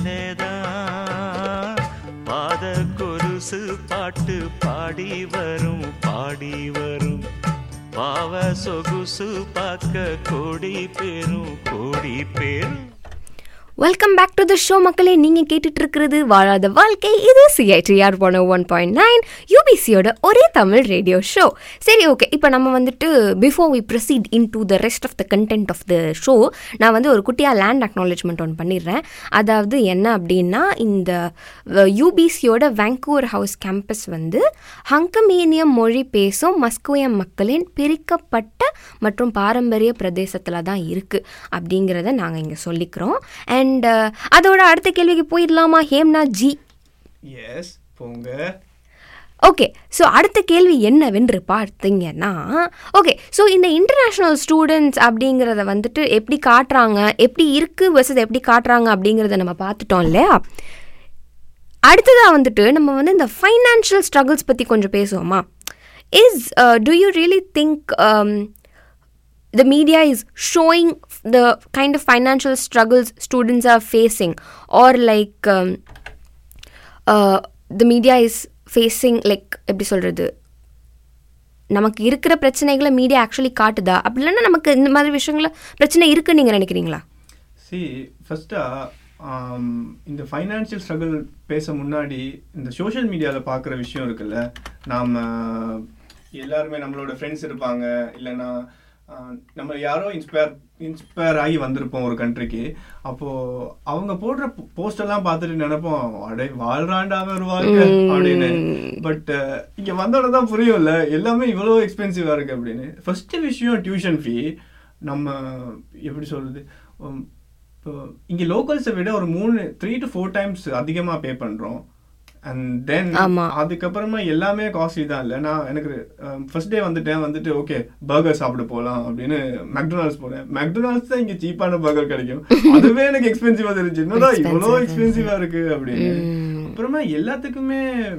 சேலைதான் பாத கொலுசு பாட்டு பாடி வரும் பாடி வரும் பாவ சொகுசு பார்க்க கோடி பேரும் கோடி பேரும் welcome back to the show மக்களே நீங்கள் கேட்டுட்டு இருக்கிறது வாழாத வாழ்க்கை இது CITR one one point nine யூபிசியோட ஒரே தமிழ் ரேடியோ ஷோ சரி ஓகே இப்போ நம்ம வந்துட்டு before we proceed into the rest of the content of the show நான் வந்து ஒரு குட்டியாக லேண்ட் அக்னாலேஜ்மெண்ட் ஒன்று பண்ணிடுறேன் அதாவது என்ன அப்படின்னா இந்த யூபிசியோட வேங்கூவர் ஹவுஸ் கேம்பஸ் வந்து ஹங்கமேனியம் மொழி பேசும் மஸ்குயம் மக்களின் பிரிக்கப்பட்ட மற்றும் பாரம்பரிய பிரதேசத்தில் தான் இருக்குது அப்படிங்கிறத நாங்கள் இங்கே சொல்லிக்கிறோம் அண்ட் அதோட அடுத்த கேள்விக்கு போயிடலாமா ஹேம்னா ஜி எஸ் போங்க ஓகே ஸோ அடுத்த கேள்வி என்னவென்று பார்த்தீங்கன்னா ஓகே ஸோ இந்த இன்டர்நேஷ்னல் ஸ்டூடெண்ட்ஸ் அப்படிங்கிறத வந்துட்டு எப்படி காட்டுறாங்க எப்படி இருக்குது வெர்சஸ் எப்படி காட்டுறாங்க அப்படிங்கிறத நம்ம பார்த்துட்டோம் இல்லையா அடுத்ததாக வந்துட்டு நம்ம வந்து இந்த ஃபைனான்ஷியல் ஸ்ட்ரகிள்ஸ் பற்றி கொஞ்சம் பேசுவோமா is do you really think the media is showing the kind of financial struggles students are facing or like um, uh, the media is facing like எப்படி சொல்கிறது நமக்கு இருக்கிற பிரச்சனைகளை மீடியா ஆக்சுவலி காட்டுதா அப்படி இல்லைன்னா நமக்கு இந்த மாதிரி விஷயங்கள பிரச்சனை இருக்குன்னு நீங்கள் நினைக்கிறீங்களா சி ஃபஸ்ட்டா இந்த ஃபைனான்சியல் ஸ்ட்ரகிள் பேச முன்னாடி இந்த சோஷியல் மீடியாவில் பார்க்குற விஷயம் இருக்குல்ல நாம் எல்லாருமே நம்மளோட ஃப்ரெண்ட்ஸ் இருப்பாங்க இல்லைன்னா ஆஹ், நம்ம யாரோ இன்ஸ்பயர் இன்ஸ்பயர் ஆகி வந்திருப்போம் ஒரு கண்ட்ரிக்கு அப்போது அவங்க போடுற போஸ்ட் எல்லாம் பார்த்துட்டு நினைப்போம் அடே வாழ்றாண்டா ஒரு வாழ்க்கை அப்படின்னு பட் இங்கே வந்தோட தான் புரியும்ல எல்லாமே இவ்வளோ எக்ஸ்பென்சிவாக இருக்குது அப்படின்னு ஃபர்ஸ்ட் விஷயம் டியூஷன் ஃபீ நம்ம எப்படி சொல்கிறது இப்போ இங்கே லோக்கல்ஸை விட ஒரு மூணு த்ரீ டு ஃபோர் டைம்ஸ் அதிகமாக பே பண்ணுறோம் அண்ட் தென் ஆமா. அதுக்கப்புறமா எல்லாமே காஸ்ட்லி தான் இல்லை நான் எனக்கு ஃபர்ஸ்ட் டே வந்துட்டேன் வந்துட்டு ஓகே பர்கர் சாப்பிட போகலாம் அப்படின்னு மெக்டொனால்ட்ஸ் போனேன் மெக்டொனால்ட்ஸ் தான் இங்கே சீப்பான பர்கர் கிடைக்கும் அதுவே எனக்கு எக்ஸ்பென்சிவாக தெரிஞ்சு என்னடா இவ்வளோ Expensive. எக்ஸ்பென்சிவாக இருக்கு அப்படின்னு ம். அப்புறமா எல்லாத்துக்குமே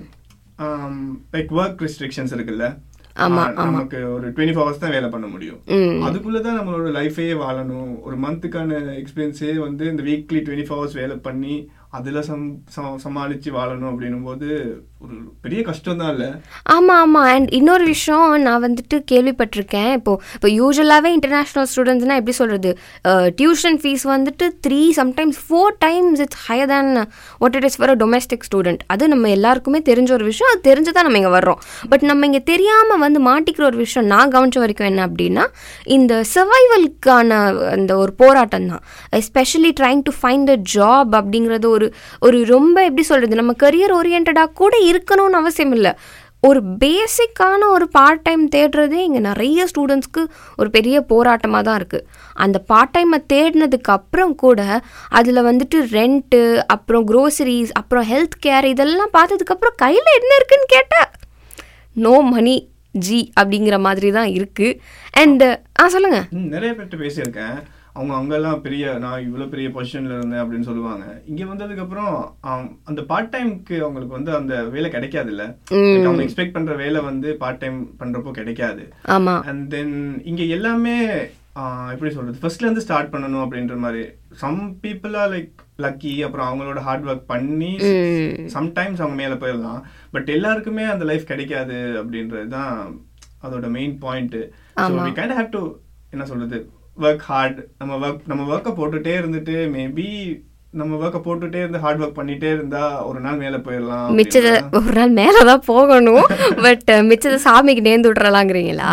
லைக் ஒர்க் ரெஸ்ட்ரிக்ஷன்ஸ் இருக்குல்ல ஆமா, ஆஹ், ஆமா. நமக்கு ஒரு டுவெண்ட்டி ஃபோர் ஹவர்ஸ் தான் வேலை பண்ண முடியும் ம். அதுக்குள்ள தான் நம்மளோட லைஃபே வாழணும் ஒரு மந்த்துக்கான எக்ஸ்பென்ஸே வந்து இந்த வீக்லி டுவெண்ட்டி ஃபோர் ஹவர்ஸ் வேலை பண்ணி அதில் சம் ச- சமாளிச்சு வாழணும் அப்படின்னும் போது ஒரு பெரிய கஷ்டம் தான் இல்லை ஆமாம் ஆமாம் அண்ட் இன்னொரு விஷயம் நான் வந்துட்டு கேள்விப்பட்டிருக்கேன் இப்போது இப்போ யூஸ்வலாகவே இன்டர்நேஷ்னல் ஸ்டூடெண்ட்ஸ்னால் எப்படி சொல்கிறது டியூஷன் ஃபீஸ் வந்துட்டு three sometimes four times it's higher than what it is for a domestic student அது நம்ம எல்லாருக்குமே தெரிஞ்ச ஒரு விஷயம் அது தெரிஞ்சு தான் நம்ம இங்கே வர்றோம் பட் நம்ம இங்கே தெரியாமல் வந்து மாட்டிக்கிற ஒரு விஷயம் நான் கவனிச்ச வரைக்கும் என்ன அப்படின்னா இந்த சர்வைவலுக்கான அந்த ஒரு போராட்டம் தான் especially trying to find a job அப்படிங்கிறது ஒரு ஒரு ரொம்ப எப்படி சொல்கிறது நம்ம கரியர் ஓரியன்டாக கூட இருக்கணும்னு அவசியம் இல்லை ஒரு பேசிக்கான ஒரு பார்ட் டைம் தேடுறதே இங்கே நிறைய ஸ்டூடெண்ட்ஸ்க்கு ஒரு பெரிய போராட்டமாக தான் இருக்குது அந்த பார்ட் டைமை தேடினதுக்கு அப்புறம் கூட அதில் வந்துட்டு ரெண்ட்டு அப்புறம் க்ரோசரிஸ் அப்புறம் ஹெல்த் கேர் இதெல்லாம் பார்த்ததுக்கப்புறம் கையில் என்ன இருக்குன்னு கேட்டால் நோ மணி ஜி அப்படிங்கிற மாதிரி தான் இருக்குது அண்ட் ஆ சொல்லுங்கள் ம், நிறைய பேர்கிட்ட பேசியிருக்கேன் அவங்க அங்கெல்லாம் பெரிய நான் இவ்வளோ பெரிய பொசிஷன்ல இருந்தேன் அப்படின்னு சொல்லுவாங்க இங்க வந்ததுக்கு அப்புறம் ஆம், அந்த பார்ட் டைம்க்கு அவங்களுக்கு வந்து அந்த வேலை கிடைக்காது இல்ல ம். அவங்க எக்ஸ்பெக்ட் பண்ற வேலை வந்து பார்ட் டைம் பண்றப்போ கிடைக்காது ஆமா அண்ட் தென் இங்க எல்லாமே ஆஹ், எப்படி சொல்றது ஃபர்ஸ்ட்ல இருந்து ஸ்டார்ட் பண்ணணும் அப்படின்ற மாதிரி சம் பீப்புளா லைக் லக்கி அப்புறம் அவங்களோட ஹார்ட் ஒர்க் பண்ணி ம். சம்டைம்ஸ் அவங்க மேல போயிடலாம் பட் எல்லாருக்குமே அந்த லைஃப் கிடைக்காது அப்படின்றது தான் அதோட மெயின் பாயிண்ட் ஸோ ஆமா. வி கைண்ட் ஹேவ் டு என்ன சொல்றது ஒர்க் ஹார்ட் நம்ம ஒர்க் நம்ம ஒர்க்கை போட்டுட்டே இருந்துட்டு மேபி நம்ம ஒர்க்கை போட்டுட்டே இருந்து ஹார்ட் ஒர்க் பண்ணிட்டே இருந்தா ஒரு நாள் மேல போயிடலாம் மிச்சத அப்படின்றதுதான். ஒரு நாள் மேலதான் போகணும் பட் மிச்சத சாமிக்கு நேர்ந்து விட்றலாங்கிறீங்களா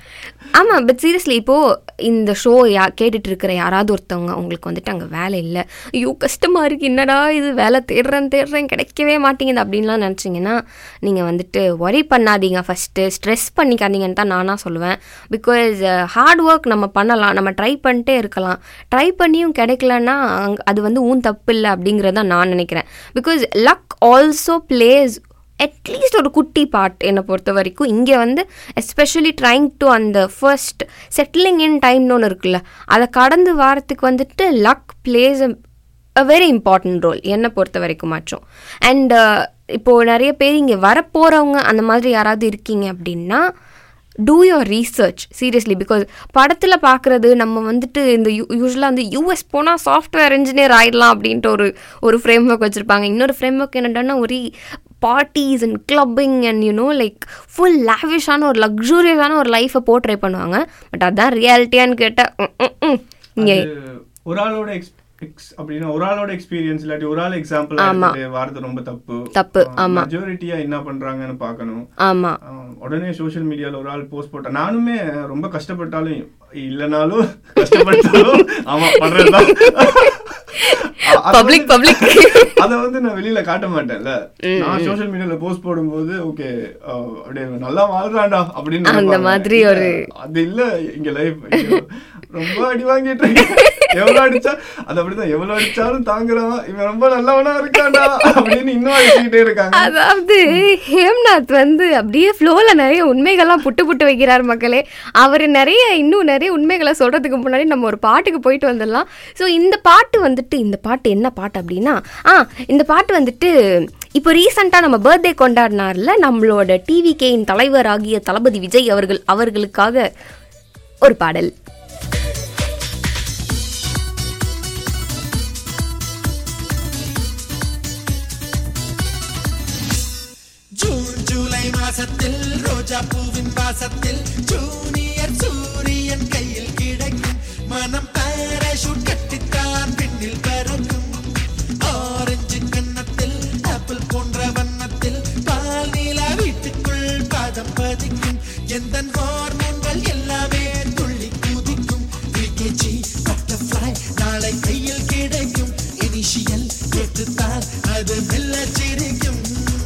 ஆமா பட் சீரியஸ்லி இப்போ இந்த ஷோ யா கேட்டுட்டு இருக்கிற யாராவது ஒருத்தவங்க உங்களுக்கு வந்துட்டு அங்கே வேலை இல்லை ஐயோ கஷ்டமா இருக்கு என்னடா இது வேலை தேடுறேன் தேடுறேன் கிடைக்கவே மாட்டேங்குது அப்படின்லாம் நினச்சிங்கன்னா நீங்கள் வந்துட்டு ஒரி பண்ணாதீங்க ஃபஸ்ட்டு ஸ்ட்ரெஸ் பண்ணிக்காதீங்கன்னு தான் நானாக சொல்லுவேன் பிகாஸ் ஹார்ட் ஒர்க் நம்ம பண்ணலாம் நம்ம ட்ரை பண்ணிட்டே இருக்கலாம் ட்ரை பண்ணியும் கிடைக்கலன்னா அங்க- அது வந்து ஊன் தப்பு இல்லை அப்படிங்கிறத நான் நினைக்கிறேன் because luck also plays at least ஒரு குட்டி பார்ட் என்னை பொறுத்த வரைக்கும் இங்கே வந்து எஸ்பெஷலி ட்ரைங் டு அந்த ஃபர்ஸ்ட் செட்டிலிங் இன் டைம்னு ஒன்று இருக்குல்ல அதை கடந்து வாரத்துக்கு வந்துட்டு luck plays a very important role என்னை பொறுத்த வரைக்கும் மாற்றும் அண்ட் இப்போது நிறைய பேர் இங்கே வரப்போகிறவங்க அந்த மாதிரி யாராவது இருக்கீங்க அப்படின்னா do your research seriously because படத்தில் பார்க்குறது நம்ம வந்துட்டு இந்த யூ யூஸ்வலாக வந்து யூஎஸ் போனால் சாஃப்ட்வேர் இன்ஜினியர் ஆயிடலாம் அப்படின்ட்டு ஒரு ஒரு ஃப்ரேம் ஒர்க் வச்சுருப்பாங்க இன்னொரு ஃப்ரேம் ஒர்க் என்னடான்னா ஒரு parties and clubbing and you know like full லாவிஷான ஒரு லக்ஸூரியஸான ஒரு லைஃப்பை போர்ட்ரே பண்ணுவாங்க பட் அதான் ரியாலிட்டியான்னு கேட்டால் இங்கே அது ஒரு ஆளோட எக்ஸ் அப்படின்னா ஒரு ஆளோட எக்ஸ்பீரியன்ஸ் இல்லாட்டி ஒரு ஆள் எக்ஸாம்பிள் ஆமா. வாரது ரொம்ப தப்பு தப்பு, ஆமா. மெஜாரிட்டியா என்ன பண்றாங்கன்னு பார்க்கணும் ஆமாம் ஆஹ் உடனே சோஷியல் மீடியால ஒரு ஆள் போஸ்ட் போட்டா நானுமே ரொம்ப கஷ்டப்பட்டாலும் இல்லனாலும் கஷ்டப்பட்டாலும் ஆமா பண்றதுதான் அ- அது Public, வந்து- public. அத வந்து நான் வெளியில காட்ட மாட்டேன்ல நான் சோஷியல் மீடியால போஸ்ட் போடும்போது ஓகே அப்படியே நல்லா வாழ்றான்டா அப்படின்னு அந்த நினைப்பாங்க. மாதிரி இல்ல, ஒரு- அது இல்ல இங்க லைஃப் ரொம்ப அடி வாங்கிட்டு இருக்கேன். எவ்வளவு அடிச்சா அது அப்படிதான் எவ்வளவு அடிச்சாலும் தாங்குறான் இவன் ரொம்ப நல்லவனா இருக்கான்டா அப்படின்னு இன்னும் அடிச்சுக்கிட்டே இருக்காங்க அதாவது ஹேம்நாத் வந்து அப்படியே ஃப்ளோவில் நிறைய உண்மைகள்லாம் புட்டு புட்டு வைக்கிறார் மக்களே அவர் நிறைய இன்னும் நிறைய உண்மைகளை சொல்கிறதுக்கு முன்னாடி நம்ம ஒரு பாட்டுக்கு போயிட்டு வந்துடலாம் ஸோ இந்த பாட்டு வந்துட்டு இந்த பாட்டு என்ன பாட்டு அப்படின்னா ஆ இந்த பாட்டு வந்துட்டு இப்போ ரீசெண்டாக நம்ம பர்த்டே கொண்டாடினார்ல நம்மளோட டிவிகேயின் தலைவர் ஆகிய தளபதி விஜய் அவர்கள் அவர்களுக்காக ஒரு பாடல் ஜூன் ஜூலை மாசத்தில் ரோஜா பூவின் வாசத்தில் ஜூனியர் சூரியன் கையில் கிடைக்கும் மனம் பாராஷூட் கட்டித்தான் பின்னில் பறக்கும் ஆரஞ்சு கன்னத்தில் ஆப்பிள் போன்ற வண்ணத்தில் பால் நீலா வீட்டுக்குள் பாதம் பதிக்கும் எந்த ஹார்மோன்கள் எல்லாமே துள்ளி குதிக்கும் விகேஜி பட்டர்ஃப்ளை நாளை கையில் கிடைக்கும் இனிஷியல் கேட்டுத்தான் அது மெல்ல சிரிக்கும்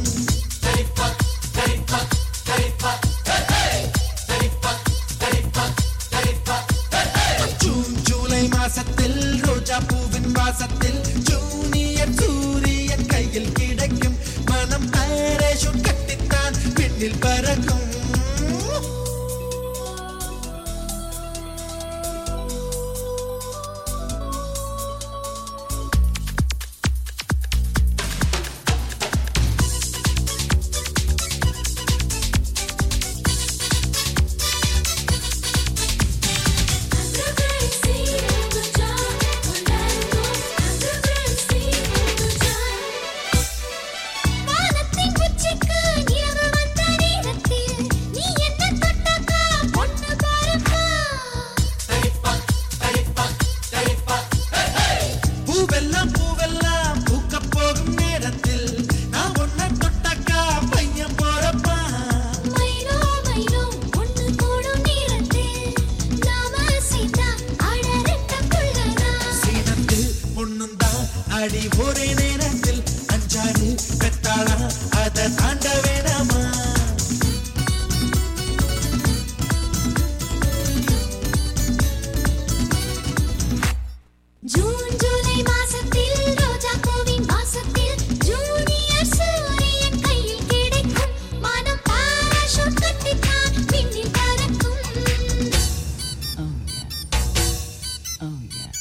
ஜூன் ஜூலை மாசத்தில் ரோஜா பூவின் வாசத்தில் ஜூனியர் சூரியன் கையில் கிடைக்கும் மனம் பாராஷூட் கட்டித்தான் பின்னில் பறக்கும் வானத்தின் உச்சிக்கு நிலவு வந்த நேரத்தில் நீ என்ன தொட்டாக்கா பொண்ணு பாருப்பா பூவெல்லாம் பூவெல்லாம் பூக்க போகும் நேரத்தில் நான் ஒன்ன தொட்டாக்கா பையன் போறப்பா மைனோ மைனோ ஒண்ணு கூடும் நேரத்தில் நாம சீதா அடரட்ட புள்ளனா சீனத்தில் பொண்ணுந்தான் அடி ஒரே நேரத்தில் அஞ்சாறு பெத்தாளா அதை தாண்ட வேணாமா ஜூன் ஜூலை மாசத்தில் ரோஜா பூவின் வாசத்தில் ஜூனியர் சூரியன் கையில் கிடைக்கும் மனம் பாராஷூட் கட்டித்தான் பின்னில் பறக்கும் Oh yeah. Oh yeah.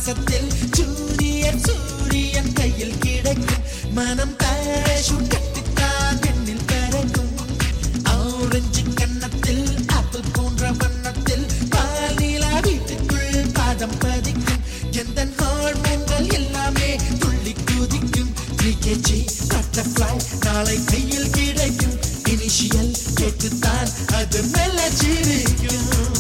மாசத்தில் ஜூனியர் சூரியன் கையில் கிடைக்கும் மனம் பேஷு கட்டித்தான் எண்ணில் பிறக்கும் ஆரஞ்சு கன்னத்தில் ஆப்பிள் போன்ற வண்ணத்தில் பால் நிலா வீட்டுக்குள் பாதம் பதிக்கும் எந்த ஹார்மோன்கள் எல்லாமே துள்ளி குதிக்கும் த்ரீ பட்டர்ஃப்ளை நாளை கையில் கிடைக்கும் இனிஷியல் கேட்டுத்தான் அது மெல்ல சிரிக்கும்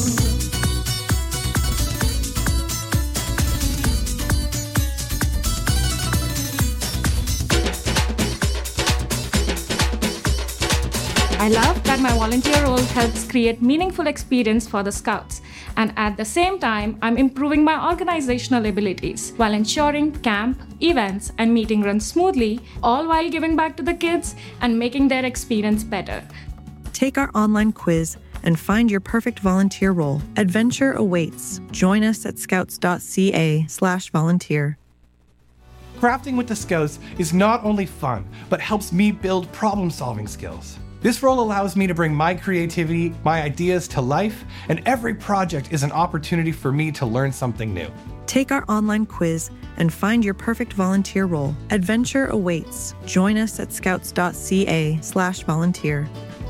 I love that my volunteer role helps create meaningful experience for the scouts and at the same time I'm improving my organizational abilities while ensuring camp, events and meeting run smoothly all while giving back to the kids and making their experience better. Take our online quiz and find your perfect volunteer role. Adventure awaits. Join us at scouts.ca/slash volunteer. Crafting with the Scouts is not only fun, but helps me build problem solving skills. This role allows me to bring my creativity, my ideas to life, and every project is an opportunity for me to learn something new. Take our online quiz and find your perfect volunteer role. Adventure awaits. Join us at scouts.ca/slash volunteer.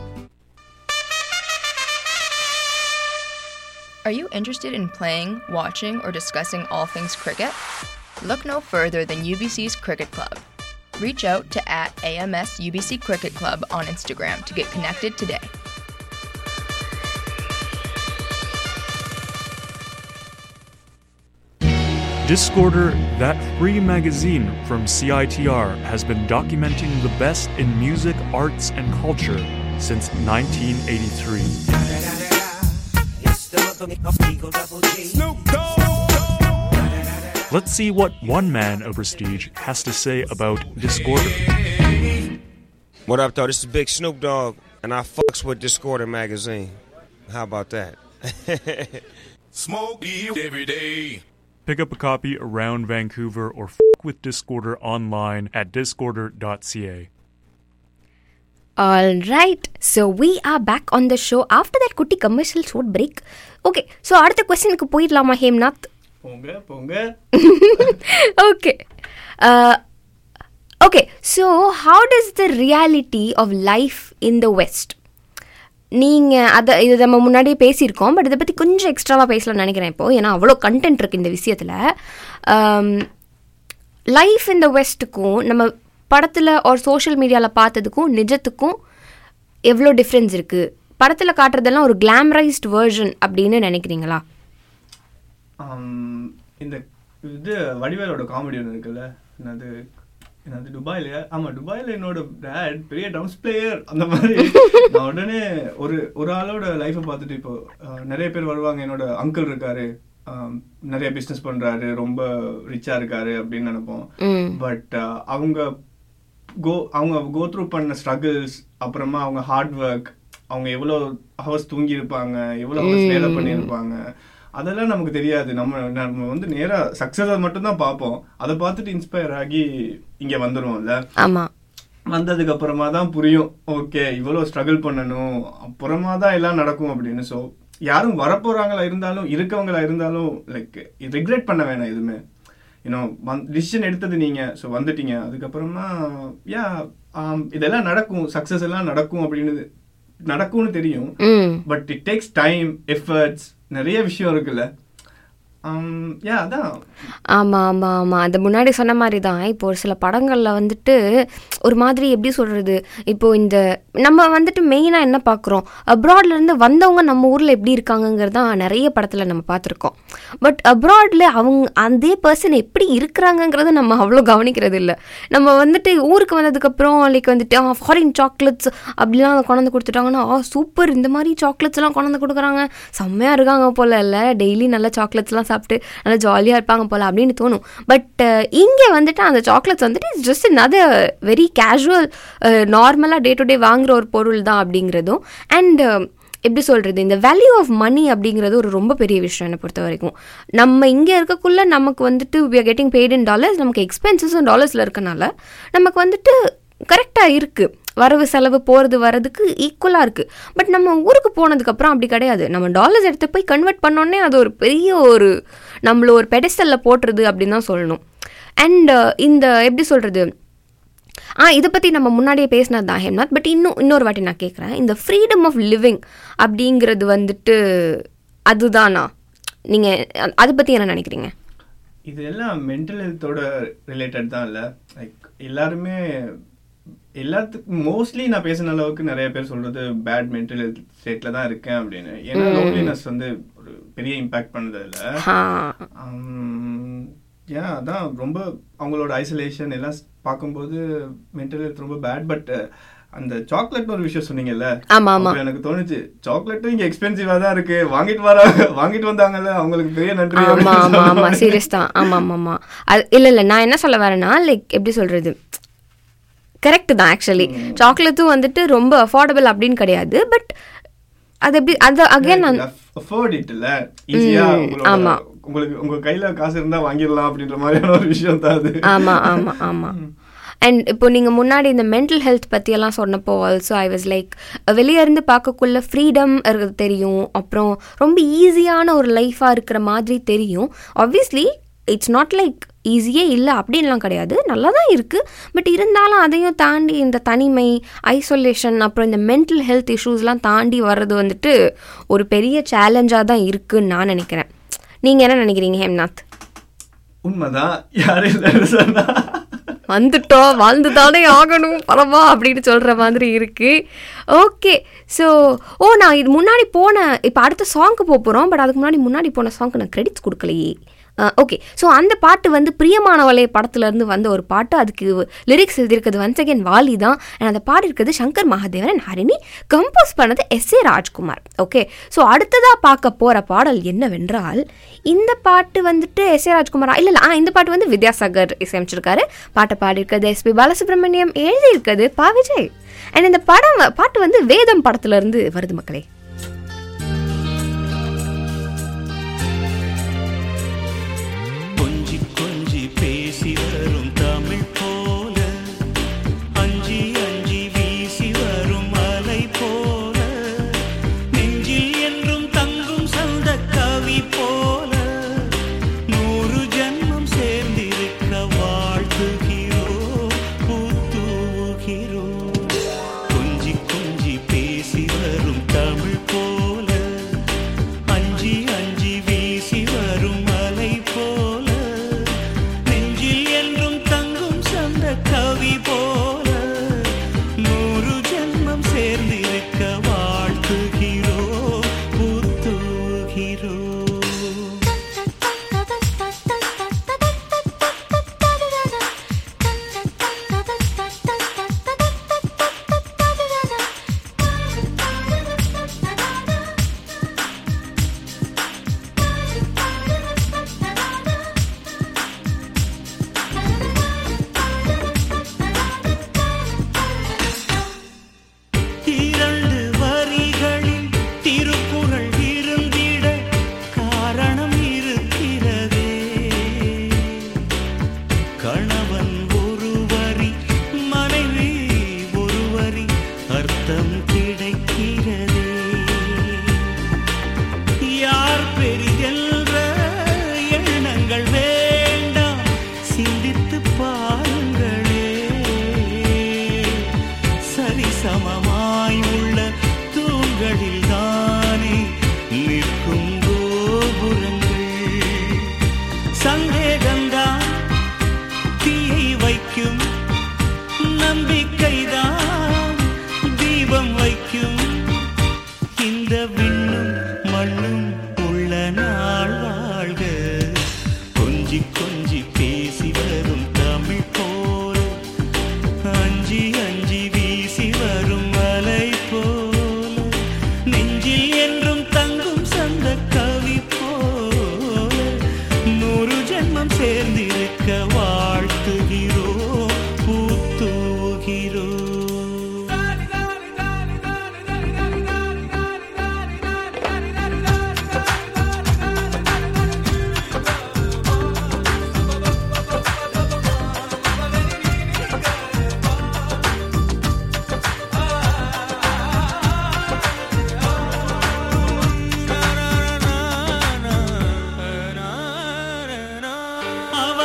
Are you interested in playing, watching, or discussing all things cricket? Look no further than UBC's Cricket Club. Reach out to at AMS UBC Cricket Club on Instagram to get connected today. Discorder, that free magazine from CITR, has been documenting the best in music, arts, and culture since 1983. Let's see what one man of prestige has to say about Discorder. What up, though? This is Big Snoop Dogg, and I fucks with Discorder magazine. How about that? Smoke weed every day. Pick up a copy around Vancouver or f with Discorder online at discorder.ca. All right, so we are back on the show after that குட்டி commercial short break. Okay, so அடுத்த கொஸ்டினுக்கு போயிடலாமா ஹேம்நாத் போங்க போங்க okay. Uh, okay, so how does the reality of life in the West? நீங்கள் அதை இது நம்ம முன்னாடியே பேசியிருக்கோம் பட் இதை பற்றி கொஞ்சம் எக்ஸ்ட்ராவாக பேசலாம்னு நினைக்கிறேன் இப்போ ஏன்னா அவ்வளோ கண்டென்ட் இருக்குது இந்த விஷயத்தில் லைஃப் இந்த வெஸ்ட்டுக்கும் நம்ம படத்தில் ஒரு சோஷியல் மீடியாவில் பார்த்ததுக்கும் நிஜத்துக்கும் எவ்வளோ டிஃப்ரென்ஸ் இருக்குது படத்தில் காட்டுறதெல்லாம் ஒரு கிளாமரைஸ்ட் வேர்ஷன் அப்படின்னு நினைக்கிறீங்களா ஆம், இந்த இது வடிவேலோட காமெடி ஒன்று இருக்குல்ல என்னது என்னது துபாயில ஆமா துபாயில என்னோட டேட் பெரிய ட்ரம்ஸ் பிளேயர் அந்த மாதிரி நான் உடனே ஒரு ஒரு ஆளோட லைஃப்பை பார்த்துட்டு இப்போ அஹ், நிறைய பேர் வருவாங்க என்னோட அங்கிள் இருக்காரு ஆம், நிறைய பிஸ்னஸ் பண்றாரு ரொம்ப ரிச்சா இருக்காரு அப்படின்னு நினைப்போம் ம். பட் அவங்க கோ அவங்க கோ த்ரூ பண்ண ஸ்ட்ரகிள்ஸ் அப்புறமா அவங்க ஹார்ட் ஒர்க் அவங்க எவ்வளோ ஹவர்ஸ் தூங்கி இருப்பாங்க எவ்வளோ ஹவர்ஸ் வேலை பண்ணியிருப்பாங்க அதெல்லாம் நமக்கு தெரியாது நம்ம நம்ம வந்து நேரா சக்ஸஸை மட்டும்தான் பார்ப்போம் அதை பார்த்துட்டு இன்ஸ்பயர் ஆகி இங்க வந்துருவோம்ல ஆமாம் வந்ததுக்கு அப்புறமா தான் புரியும் ஓகே இவ்வளோ ஸ்ட்ரகிள் பண்ணணும் அப்புறமா தான் எல்லாம் நடக்கும் அப்படின்னு ஸோ யாரும் வரப்போறாங்களா இருந்தாலும் இருக்கவங்களா இருந்தாலும் லைக் ரிக்ரெட் பண்ண வேணாம் எதுவுமே யூனோ டிசிஷன் எடுத்தது நீங்க ஸோ வந்துட்டீங்க அதுக்கப்புறமா யா இதெல்லாம் நடக்கும் சக்ஸஸ் எல்லாம் நடக்கும் அப்படின்னு நடக்கும்னு தெரியும் ம் but it takes time efforts நிறைய விஷயம் இருக்குல்ல யா அதான் ஆமாம் ஆமாம் ஆமாம் அது முன்னாடி சொன்ன மாதிரி தான் இப்போ ஒரு சில படங்களில் வந்துட்டு ஒரு மாதிரி எப்படி சொல்கிறது இப்போ இந்த நம்ம வந்துட்டு மெயினாக என்ன பார்க்குறோம் அப்ராட்லேருந்து வந்தவங்க நம்ம ஊரில் எப்படி இருக்காங்கங்கிறது தான் நிறைய படத்தில் நம்ம பார்த்துருக்கோம் பட் அப்ராடில் அவங்க அதே பர்சன் எப்படி இருக்கிறாங்கங்கிறத நம்ம அவ்வளோ கவனிக்கிறது இல்லை நம்ம வந்துட்டு ஊருக்கு வந்ததுக்கப்புறம் லைக் வந்துட்டு ஆ ஃபாரின் சாக்லேட்ஸ் அப்படிலாம் கொண்டு வந்து கொடுத்துட்டாங்கன்னா ஆ சூப்பர் இந்த மாதிரி சாக்லேட்ஸ்லாம் கொண்டு வந்து கொடுக்குறாங்க செம்மையாக இருக்காங்க போல இல்லை டெய்லி நல்ல சாக்லேட்ஸ்லாம் சாப்பிட்டு நல்லா ஜாலியாக இருப்பாங்க போல அப்படின்னு தோணும் பட் இங்கே வந்துட்டு அந்த சாக்லேட்ஸ் வந்துட்டு it's just another very casual நார்மலாக டே டு டே வாங்குற ஒரு பொருள் தான் அப்படிங்கிறதும் அண்ட் எப்படி சொல்கிறது இந்த வேல்யூ ஆஃப் மணி அப்படிங்கிறது ஒரு ரொம்ப பெரிய விஷயம் என்னை பொறுத்த வரைக்கும் நம்ம இங்கே இருக்கக்குள்ள நமக்கு வந்துட்டு we are getting paid in dollars நமக்கு எக்ஸ்பென்சஸும் டாலர்ஸில் இருக்கனால நமக்கு வந்துட்டு கரெக்டாக இருக்குது வரவு செலவு போகிறது வரதுக்கு ஈக்குவலாக இருக்குது பட் நம்ம ஊருக்கு போனதுக்கப்புறம் அப்படி கிடையாது நம்ம டாலர்ஸ் எடுத்து போய் கன்வெர்ட் பண்ணோன்னே அது ஒரு பெரிய ஒரு நம்மள ஒரு பெடஸ்டலில் போட்டுருது அப்படின்னு தான் சொல்லணும் அண்ட் இந்த எப்படி சொல்கிறது ஆ இதை பற்றி நம்ம முன்னாடியே பேசினது தான் ஹேம்நாத் பட் இன்னும் இன்னொரு வாட்டி நான் கேட்குறேன் இந்த ஃப்ரீடம் ஆஃப் லிவிங் அப்படிங்கிறது வந்துட்டு அதுதானா நீங்கள் அதை பற்றி என்ன நினைக்கிறீங்க இது எல்லாம் மென்டல் ஹெல்த்தோட ரிலேட்டட் தான் இல்லை லைக் எல்லாருமே எல்லாத்துக்கும் மோஸ்ட்லி நான் பேசின அளவுக்கு நிறைய பேர் சொல்றது பேட் மென்டல் ஹெல்த் ஸ்டேட்ல தான் இருக்கேன் அப்படின்னு ஏன்னா ம். லோன்லினஸ் வந்து ஒரு பெரிய இம்பாக்ட் பண்ணது இல்லை ஆ. ஏன் அதான் ரொம்ப அவங்களோட ஐசோலேஷன் எல்லாம் பார்க்கும்போது மென்டல் ஹெல்த் ரொம்ப பேட் பட் அந்த சாக்லேட் ஒரு விஷயம் சொன்னீங்கல்ல ஆமா, ஆமா. அப்ப எனக்கு தோணுச்சு சாக்லேட்டும் இங்க எக்ஸ்பென்சிவா தான் இருக்கு வாங்கிட்டு வர வாங்கிட்டு வந்தாங்கல்ல அவங்களுக்கு பெரிய நன்றி ஆமா அப்படின்னு ஆமா ஆமா சொன்ன சீரியஸ் தான் ஆமா ஆமா ஆமா அது இல்ல இல்ல நான் என்ன சொல்ல வரேன்னா லைக் எப்படி சொல்றது கரெக்ட் தான் ஆக்சுவலி சாக்லேட்டும் வந்துட்டு ரொம்ப அஃபோர்டபுள் அப்படின்னு கிடையாது பட் அது எப்படி அது அகைன் நான் அஃபோர்ட் இட் இல்ல ஈஸியா ம், உங்களோட ஆமா. உங்களுக்கு உங்க கையில காசு இருந்தா வாங்கிடலாம் அப்படின்ற மாதிரியான ஒரு விஷயம் தான் அது ஆமா ஆமா ஆமா அண்ட் இப்போ நீங்க முன்னாடி இந்த மென்டல் ஹெல்த் பற்றியெல்லாம் சொன்னப்போ ஆல்சோ ஐ வாஸ் லைக் வெளியே இருந்து பார்க்கக்குள்ள ஃப்ரீடம் இருக்கிறது தெரியும் அப்புறம் ரொம்ப ஈஸியான ஒரு லைஃபாக இருக்கிற மாதிரி தெரியும் ஆப்வியஸ்லி இட்ஸ் நாட் லைக் ஈஸியே இல்லை அப்படின்லாம் கிடையாது நல்லா தான் இருக்குது பட் இருந்தாலும் அதையும் தாண்டி இந்த தனிமை ஐசோலேஷன் அப்புறம் இந்த மென்டல் ஹெல்த் இஷ்யூஸ்லாம் தாண்டி வர்றது வந்துட்டு ஒரு பெரிய சேலஞ்சாக தான் இருக்குன்னு நான் நினைக்கிறேன் நீங்கள் என்ன நினைக்கிறீங்க ஹேம்நாத் உண்மைதான் யாரும் இல்லைன்னு சொன்னா வந்துட்டோம் வாழ்ந்துதானே ஆகணும் பரவா அப்படின்னு சொல்கிற மாதிரி இருக்கு ஓகே ஸோ ஓ நான் இது முன்னாடி போன இப்போ அடுத்த சாங்க்கு போக போகிறோம் பட் அதுக்கு முன்னாடி முன்னாடி போன சாங்க்கு நான் கிரெடிட்ஸ் கொடுக்கலையே ஓகே ஸோ அந்த பாட்டு வந்து பிரியமானவளே படத்துலேருந்து வந்த ஒரு பாட்டு அதுக்கு லிரிக்ஸ் எழுதியிருக்கிறது ஒன்ஸ் அகேன் வாலி தான் and அந்த பாடி இருக்கிறது சங்கர் மகாதேவன் and ஹரிணி கம்போஸ் பண்ணது S A Rajkumar okay so அடுத்ததாக பார்க்க போகிற பாடல் என்னவென்றால் இந்த பாட்டு வந்துட்டு எஸ் ஏ ராஜ்குமாரா இல்லை இல்லை ஆ இந்த பாட்டு வந்து வித்யாசாகர் இசையமைச்சிருக்காரு பாட்டை பாடியிருக்கிறது எஸ்பி பாலசுப்ரமணியம் எழுதியிருக்கிறது பா விஜய் அண்ட் இந்த படம் பாட்டு வந்து வேதம் படத்துல இருந்து வருது மக்களே கொஞ்சி கொஞ்சி பேசி வரும் தமிழ் போல அஞ்சி அஞ்சி வீசி வரும் அலை போல நெஞ்சில் என்றும் தங்கும் சந்த கவி போல நூறு ஜன்மம் சேர்ந்திருக்க வாழ்த்துகிறோம் பூத்தூகிறோம் கொஞ்சி கொஞ்சி பேசி வரும் தமிழ் போல அஞ்சி அஞ்சி வீசி வரும் அலை போல நெஞ்சில் என்றும் தங்கும் சந்த கவி போல நூறு ஜென்மம் சேர்ந்திருக்க வாழ்த்துகிறோம் புத்துகிறோம் இரண்டு வரிகளில் திருக்குறள் இருந்திட காரணம் இருக்கிறதே கணவன் ஒரு வரி மனைவி ஒரு வரி அர்த்தம் கிடைக்கிறதே யார் பெரிதென்ற எண்ணங்கள் வேண்டாம் சிந்தித்து பாருங்களே சரிசமமாய் உள்ள தூண்களில் தானே நிற்கும் கோபுரங்கள் சந்தேகம்தான் தீயை வைக்கும் நம்பிக்கைதான் தீபம் வைக்கும் இந்த விண்ணும் மண்ணும் உள்ள நாள் வாழ்க கொஞ்சி கொஞ்சி பேசி வரும் தமிழ் போல அஞ்சி அஞ்சி வீசி வரும் அலை போல நெஞ்சில் என்றும் தங்கும் சந்த கவி போல நூறு ஜென்மம் சேர்ந்திருக்க வாழ்த்துகிறோம் பூத்துகிறோம்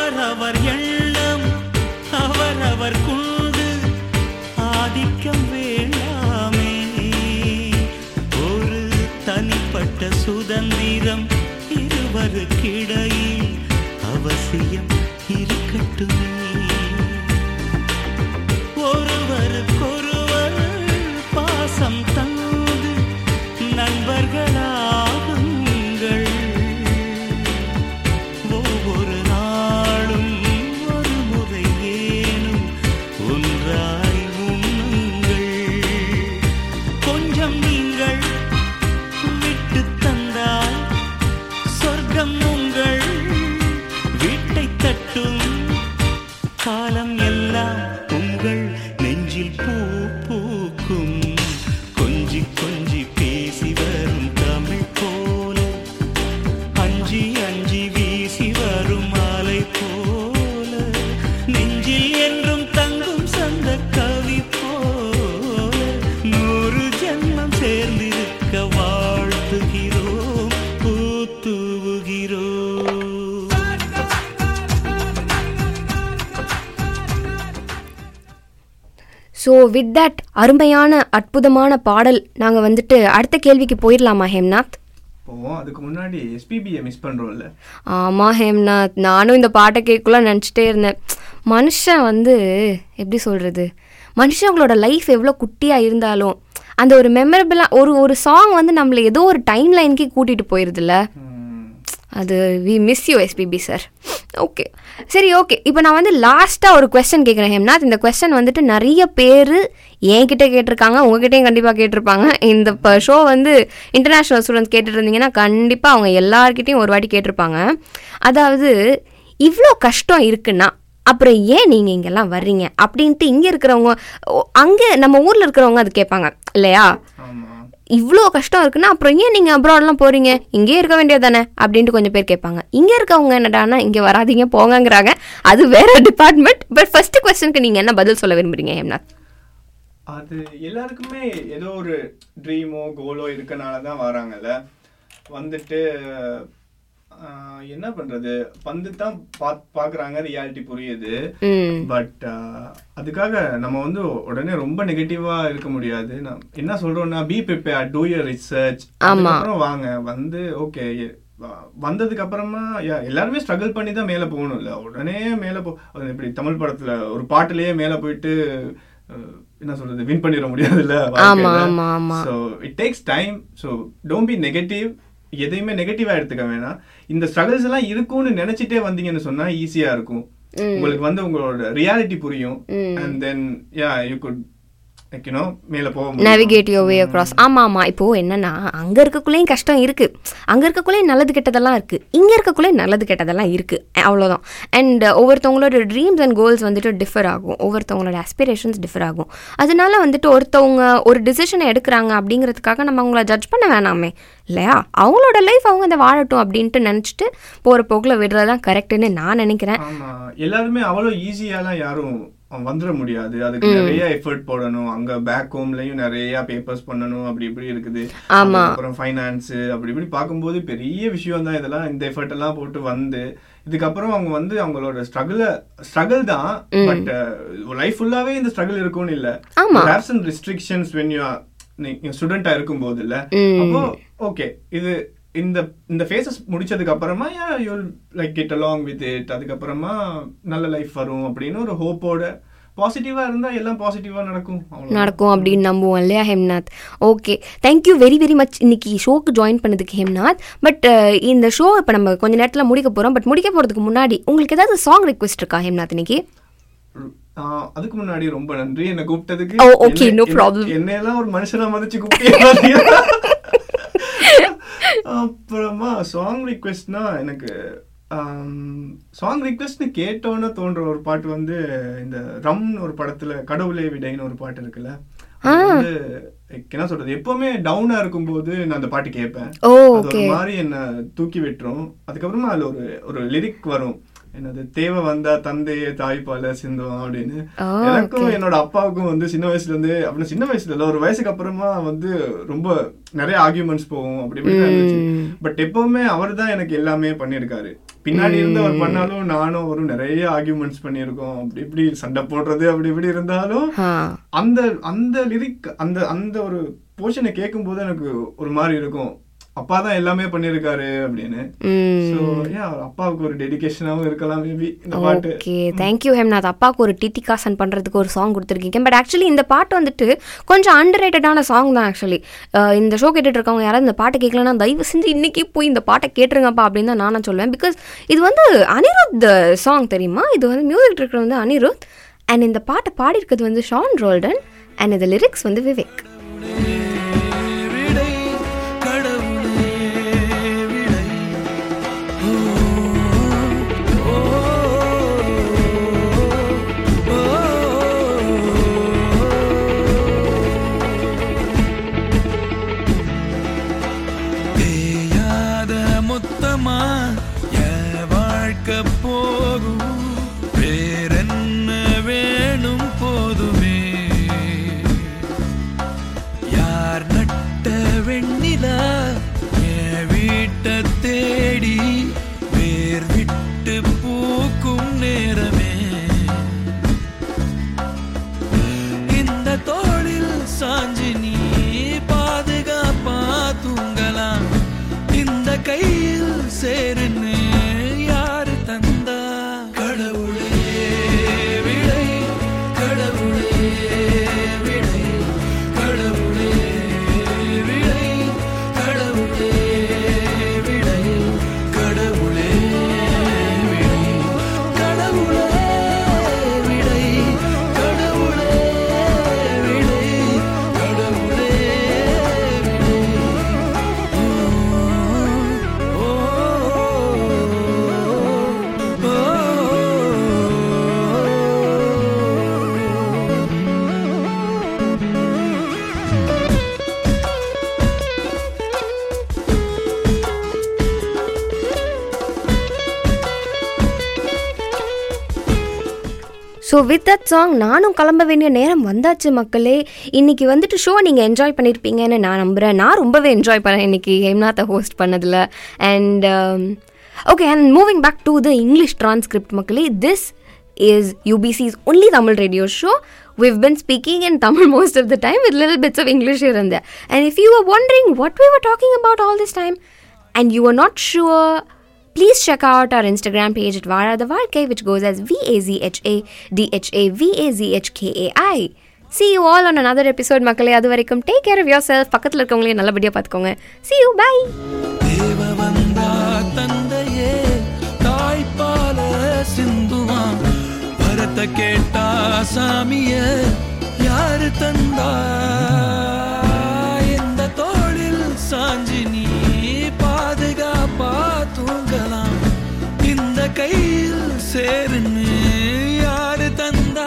அவரவர் எண்ணம் அவரவர் குண்டு ஆதிக்கம் வேண்டாமே ஒரு தனிப்பட்ட சுதந்திரம் இருவருக்கிடையில் அவசியம் இருக்கட்டுமே ஒருவருக்கொருவர் பாசம் தந்து நண்பர்களாகுங்கள் ஒவ்வொரு நாளும் ஒரு முறை ஏனும் ஒன்றாய் உண்ணுங்கள் கொஞ்சம் நீங்கள் விட்டு தந்தால் சொர்க்கம் உங்கள் வீட்டை தட்டும் காலம் எல்லாம் உங்கள் நெஞ்சில் பூ பூக்கும் கொஞ்சி கொஞ்சி பேசி வரும் தமிழ் போல அஞ்சி அஞ்சி வீசி வரும் மாலை போல நெஞ்சில் என்றும் தங்கும் சந்த கவி போல நூறு ஜென்மம் சேர்ந்திருக்க வாழ்த்துகிறோம் பூத்துவுகிறோம் ஸோ வித் தட் அருமையான அற்புதமான பாடல் நாங்கள் வந்துட்டு அடுத்த கேள்விக்கு போயிடலாமா ஹேம்நாத் போவோம் அதுக்கு முன்னாடி எஸ்பிபியை மிஸ் பண்றோம்ல ஆமாம் ஹேம்நாத் நானும் இந்த பாட்டை கேட்கலாம் நினச்சிட்டே இருந்தேன் மனுஷன் வந்து எப்படி சொல்கிறது மனுஷங்களோட லைஃப் எவ்வளோ குட்டியாக இருந்தாலும் அந்த ஒரு மெமரபிளாக ஒரு ஒரு சாங் வந்து நம்மளை ஏதோ ஒரு டைம் லைனுக்கே கூட்டிகிட்டு போயிருதுல்ல அது we miss you SPB sir okay சரி ஓகே இப்போ நான் வந்து லாஸ்ட்டாக ஒரு கொஸ்டின் கேட்குறேன் ஹேம்நாத் இந்த கொஸ்டின் வந்துட்டு நிறைய பேர் என்கிட்ட கேட்டிருக்காங்க உங்ககிட்டயும் கண்டிப்பாக கேட்டிருப்பாங்க இந்த ஷோ வந்து இன்டர்நேஷ்னல் ஸ்டூடெண்ட்ஸ் கேட்டுட்டு இருந்தீங்கன்னா கண்டிப்பாக அவங்க எல்லார்கிட்டையும் ஒரு வாட்டி கேட்டிருப்பாங்க அதாவது இவ்வளோ கஷ்டம் இருக்குன்னா அப்புறம் ஏன் நீங்கள் இங்கெல்லாம் வர்றீங்க அப்படின்ட்டு இங்கே இருக்கிறவங்க அங்கே நம்ம ஊரில் இருக்கிறவங்க அது கேட்பாங்க இல்லையா இவ்வளோ கஷ்டம் இருக்குன்னா அப்புறம் ஏன் நீங்கள் அப்ராட்லாம் போகிறீங்க இங்கே இருக்க வேண்டியது தானே அப்படின்ட்டு கொஞ்சம் பேர் கேட்பாங்க இங்கே இருக்கவங்க என்னடான்னா இங்கே வராதீங்க போங்கங்கிறாங்க அது வேற டிபார்ட்மெண்ட் பட் ஃபர்ஸ்ட் கொஸ்டினுக்கு நீங்கள் என்ன பதில் சொல்ல விரும்புறீங்க ஹேம்நாத் அது எல்லாருக்குமே ஏதோ ஒரு ட்ரீமோ கோலோ இருக்கனால தான் வராங்கல்ல வந்துட்டு ஆஹ், என்ன பண்றது வந்து தான் பாத் பாக்குறாங்க ரியாலிட்டி புரியுது ம். பட் அதுக்காக நம்ம வந்து உடனே ரொம்ப நெகட்டிவா இருக்க முடியாது நான் என்ன சொல்றோம்னா be prepare two year research ஆமா. அதுக்கப்புறம் வாங்க வந்து ஓகே வந்ததுக்கு அப்புறமா yeah, எல்லாருமே ஸ்ட்ரகிள் பண்ணி தான் மேல போகணும்ல உடனே மேல போ அது இப்படி தமிழ் படத்துல ஒரு பாட்டுலயே மேல போயிட்டு அஹ், என்ன சொல்றது வின் பண்ணிட முடியாதுல்ல ஆமா, ஆமா, ஆமா. So it takes time so don't be negative எதையுமே நெகட்டிவா எடுத்துக்க வேணாம் இந்த ஸ்ட்ரகிள்ஸ் எல்லாம் இருக்கும்னு நினைச்சிட்டே வந்தீங்கன்னு சொன்னா ஈஸியா இருக்கும் ம். உங்களுக்கு வந்து உங்களோட ரியாலிட்டி புரியும் ம். And then yeah you could like you know மேல போக முடியும். நேவிகேட் யோர் வே அக்ராஸ் ஆமாம் ஆமாம் இப்போது என்னன்னா அங்கே இருக்கக்குள்ளேயும் கஷ்டம் இருக்குது அங்கே இருக்கக்குள்ளேயும் நல்லது கெட்டதெல்லாம் இருக்குது இங்கே இருக்கக்குள்ளேயும் நல்லது கெட்டதெல்லாம் இருக்குது அவ்வளோதான் அண்ட் ஒவ்வொருத்தவங்களோட ட்ரீம்ஸ் அண்ட் கோல்ஸ் வந்துட்டு டிஃபர் ஆகும் ஒவ்வொருத்தவங்களோட ஆஸ்பிரேஷன்ஸ் டிஃபர் ஆகும் அதனால வந்துட்டு ஒருத்தவங்க ஒரு டிசிஷனை எடுக்கிறாங்க அப்படிங்கிறதுக்காக நம்ம அவங்கள ஜட்ஜ் பண்ண வேணாமே இல்லையா அவங்களோட லைஃப் அவங்க அதை வாழட்டும் அப்படின்ட்டு நினச்சிட்டு போகிற போக்கில் விடுறது தான் கரெக்டுன்னு நான் நினைக்கிறேன் ஆமா எல்லாருமே அவ்வளோ ஈஸியாலாம் யாரும் வந்துட முடியாது அதுக்கு ம். நிறைய எஃபர்ட் போடணும் அங்க பேக் ஹோம்லயும் நிறைய பேப்பர்ஸ் பண்ணணும் அப்படி இப்படி இருக்குது ஆமா. அப்புறம் ஃபைனான்ஸ் அப்படி இப்படி பார்க்கும்போது பெரிய விஷயம் தான் இதெல்லாம் இந்த எஃபர்ட் எல்லாம் போட்டு வந்து இதுக்கப்புறம் அவங்க வந்து அவங்களோட ஸ்ட்ரகிள் ஸ்ட்ரகிள் தான் ம். பட் லைஃப் ஃபுல்லாவே இந்த ஸ்ட்ரகிள் இருக்கும்னு இல்ல ஆமா. Haves and restrictions when you நீங்க ஸ்டூடெண்டா இருக்கும்போது இல்ல ம். அப்போ ஓகே இது இந்த இந்த ஃபேஸஸ் முடிச்சதுக்கு அப்புறமா you like get along with it அதுக்கப்புறமா நல்ல லைஃப் வரும் அப்படின்னு ஒரு ஹோப்போட பாசிட்டிவா இருந்தா எல்லாம் பாசிட்டிவா நடக்கும் அவ்வளவுதான். நடக்கும் அப்படின்னு நம்புவோம் இல்லையா Hemnath okay thank you very very much இன்னைக்கு ஷோக்கு ஜாயின் பண்ணதுக்கு ஹேம்நாத் பட் இந்த ஷோ இப்போ நம்ம கொஞ்ச நேரத்தில் முடிக்க போகிறோம் பட் முடிக்க போகிறதுக்கு முன்னாடி உங்களுக்கு ஏதாவது சாங் ரிக்வெஸ்ட் இருக்கா ஹேம்நாத் இன்னைக்கு ஆஹ் அதுக்கு முன்னாடி ரொம்ப நன்றி என்ன கூப்பிட்டதுக்கு Oh, okay, என்ன- no என்ன- problem. என்னையெல்லாம் ஒரு மனுஷனா மதிச்சு கூப்பிட்டீங்க அப்புறமா சாங் ரிக்வெஸ்ட்னா எனக்கு சாங் ரிக்வெஸ்ட்னு கேட்டோன்னு தோன்ற ஒரு பாட்டு வந்து இந்த ரம்னு ஒரு படத்துல கடவுளே விடைன்னு ஒரு பாட்டு இருக்குல்ல அது வந்து like என்ன சொல்றது எப்பவுமே டவுனா இருக்கும்போது நான் அந்த பாட்டு கேட்பேன் ஓ, அது ஒரு okay. மாதிரி என்ன தூக்கி விட்டுரும் அதுக்கப்புறமா அதுல ஒரு ஒரு லிரிக் வரும் என்னது தேவை வந்தா தந்தையே தாய்ப்பால சிந்துவோம் அப்படின்னு ஓ, எனக்கும் okay. என்னோட அப்பாவுக்கும் வந்து சின்ன வயசுல இருந்து அப்படின்னு சின்ன வயசுல இல்ல ஒரு வயசுக்கு அப்புறமா வந்து ரொம்ப நிறைய ஆர்கியூமெண்ட்ஸ் போகும் அப்படி இப்படி ம். பட் எப்பவுமே அவர் தான் எனக்கு எல்லாமே பண்ணியிருக்காரு பின்னாடி இருந்து அவர் பண்ணாலும் நானும் ஒரு நிறைய ஆர்கியூமெண்ட்ஸ் பண்ணியிருக்கோம் அப்படி இப்படி சண்டை போடுறது அப்படி இப்படி இருந்தாலும் அந்த அந்த லிரிக் அந்த அந்த ஒரு போர்ஷனை கேட்கும்போது எனக்கு ஒரு மாதிரி இருக்கும் அப்பா தான் எல்லாமே பண்ணியிருக்காரு அப்படின்னு ஸோ ஏன் அப்பாவுக்கு ஒரு டெடிகேஷனாகவும் இருக்கலாம் மேபி இந்த பாட்டு ஓகே தேங்க்யூ ஹெம்நாத் அப்பாவுக்கு ஒரு டிடிகாசன் பண்ணுறதுக்கு ஒரு சாங் கொடுத்துருக்கீங்க பட் ஆக்சுவலி இந்த பாட்டு வந்துட்டு கொஞ்சம் அண்டர் ரேட்டடான சாங் தான் ஆக்சுவலி இந்த ஷோ கேட்டுட்டு இருக்கவங்க யாராவது இந்த பாட்டை கேட்கலன்னா தயவு செஞ்சு இன்னைக்கு போய் இந்த பாட்டை கேட்டுருங்கப்பா அப்படின்னு தான் நானும் சொல்லுவேன் பிகாஸ் இது வந்து அனிருத் சாங் தெரியுமா இது வந்து மியூசிக் டைரக்டர் வந்து அனிருத் அண்ட் இந்த பாட்டை பாடியிருக்கிறது வந்து ஷான் ரோல்டன் அண்ட் இந்த லிரிக்ஸ் வந்து விவேக் தேயாத மொத்தமா என் வாழ்க்கை போகும் வேறென்ன வேணும் போதுமே யார் நட்ட வெண்ணிலா என் வீட்டை தேடி வேர் விட்டு பூக்கும் நேரமே இந்த தோளில் சாஞ்சி நீ பாதுகாப்பா தூங்கலாம் இந்த கையில் சேருன்னு யாரு தந்தா கடவுளே விடை கடவுளே விடை கடவுளே விடை கடவுளே விடை கடவுளே விடை கடவுளே விடை கடவுளே விடை கடவுளே ஸோ வித் தட் சாங் நானும் கிளம்ப வேண்டிய நேரம் வந்தாச்சு மக்களே இன்னைக்கு வந்துட்டு ஷோ நீங்கள் என்ஜாய் பண்ணியிருப்பீங்கன்னு நான் நம்புகிறேன் நான் ரொம்பவே என்ஜாய் பண்ணேன் இன்னைக்கு ஹேம்நாத்தை ஹோஸ்ட் பண்ணதில் and okay and moving back to the English transcript மக்களே this is UBC's only Tamil radio show. We've been speaking in Tamil most of the time with little bits of English here and there. And if you were wondering what we were talking about all this time and you were not sure, please check out our Instagram page at Vara the Varke, which goes as V A Z H A D H A V A Z H K A I. See you all on another episode, மக்களே அது வரைக்கும் take care of yourself பக்கத்தில் இருக்கவங்களையும் நல்லபடியாக பார்த்துக்கோங்க see you bye வந்தா தந்தையே தாய்ப்பால சிந்துவான் வரத்த கேட்டா சாமிய யாரு தந்தா எந்த தோளில் சாஞ்சி நீ பாதுகாப்பா தூங்கலாம் இந்த கையில் சேருன்னு யாரு தந்தா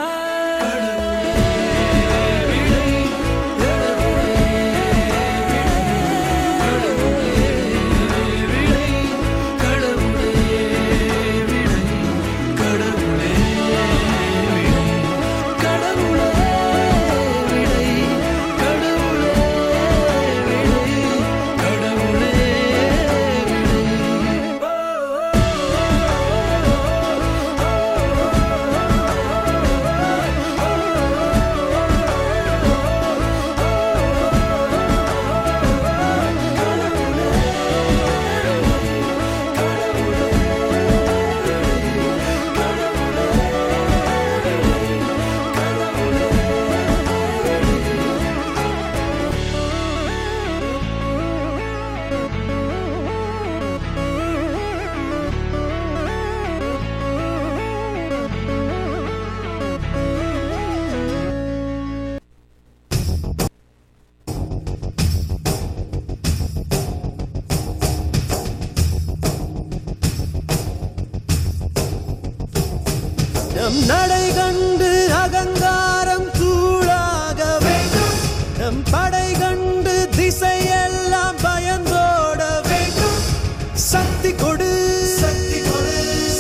நம் நடை கண்டு அகங்காரம் சூடாக வேண்டும் நம் படை கண்டு திசையெல்லாம் பயந்தோட வேண்டும் சக்தி கொடு சக்தி கொடு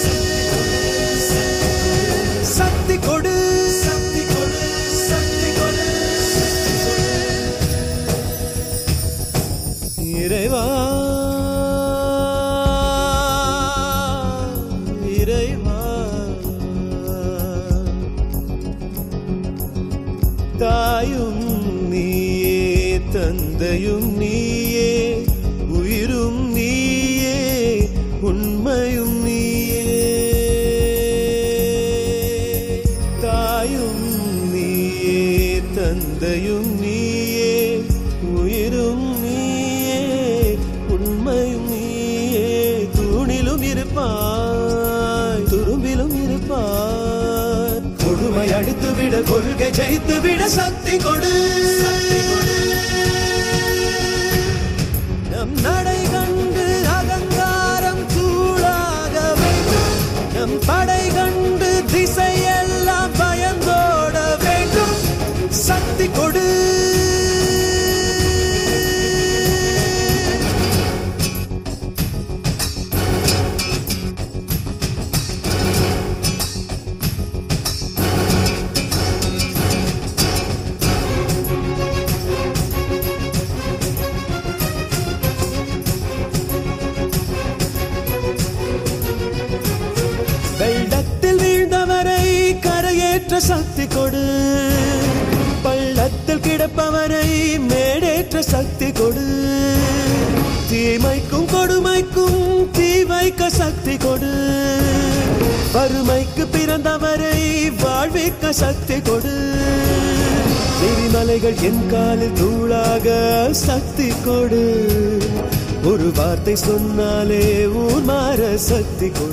சக்தி கொடு சக்தி கொடு சக்தி கொடு இறைவா இறைவா தாயும் நீயே தந்தையும் நீயே உயிரும் நீயே உண்மையும் நீயே தாயும் நீயே தந்தையும் நீயே உயிரும் நீயே உண்மையும் நீயே தூணிலும் இருப்பாய் துரும்பிலும் இருப்பாய் கொடுமை அடித்து விட கொள்கை ஜெயித்து விட சக்தி கொடு நம் நடை கண்டு அகங்காரம் சூடாக வேண்டும் நம் படை கண்டு திசையெல்லாம் பயந்தோட வேண்டும் சக்தி கொடு வெள்ளத்தில் வீழ்ந்தவரை கரையேற்ற சக்தி கொடு பள்ளத்தில் கிடப்பவரை மேடேற்ற சக்தி கொடு தீமைக்கும் கொடுமைக்கும் தீ வைக்க சக்தி கொடு வறுமைக்கு பிறந்தவரை வாழ்விக்க சக்தி கொடு எரிமலைகள் என் காலில் தூளாக சக்தி கொடு ஒரு வார்த்தை சொன்னாலே ஊர் மாற சக்தி கொடு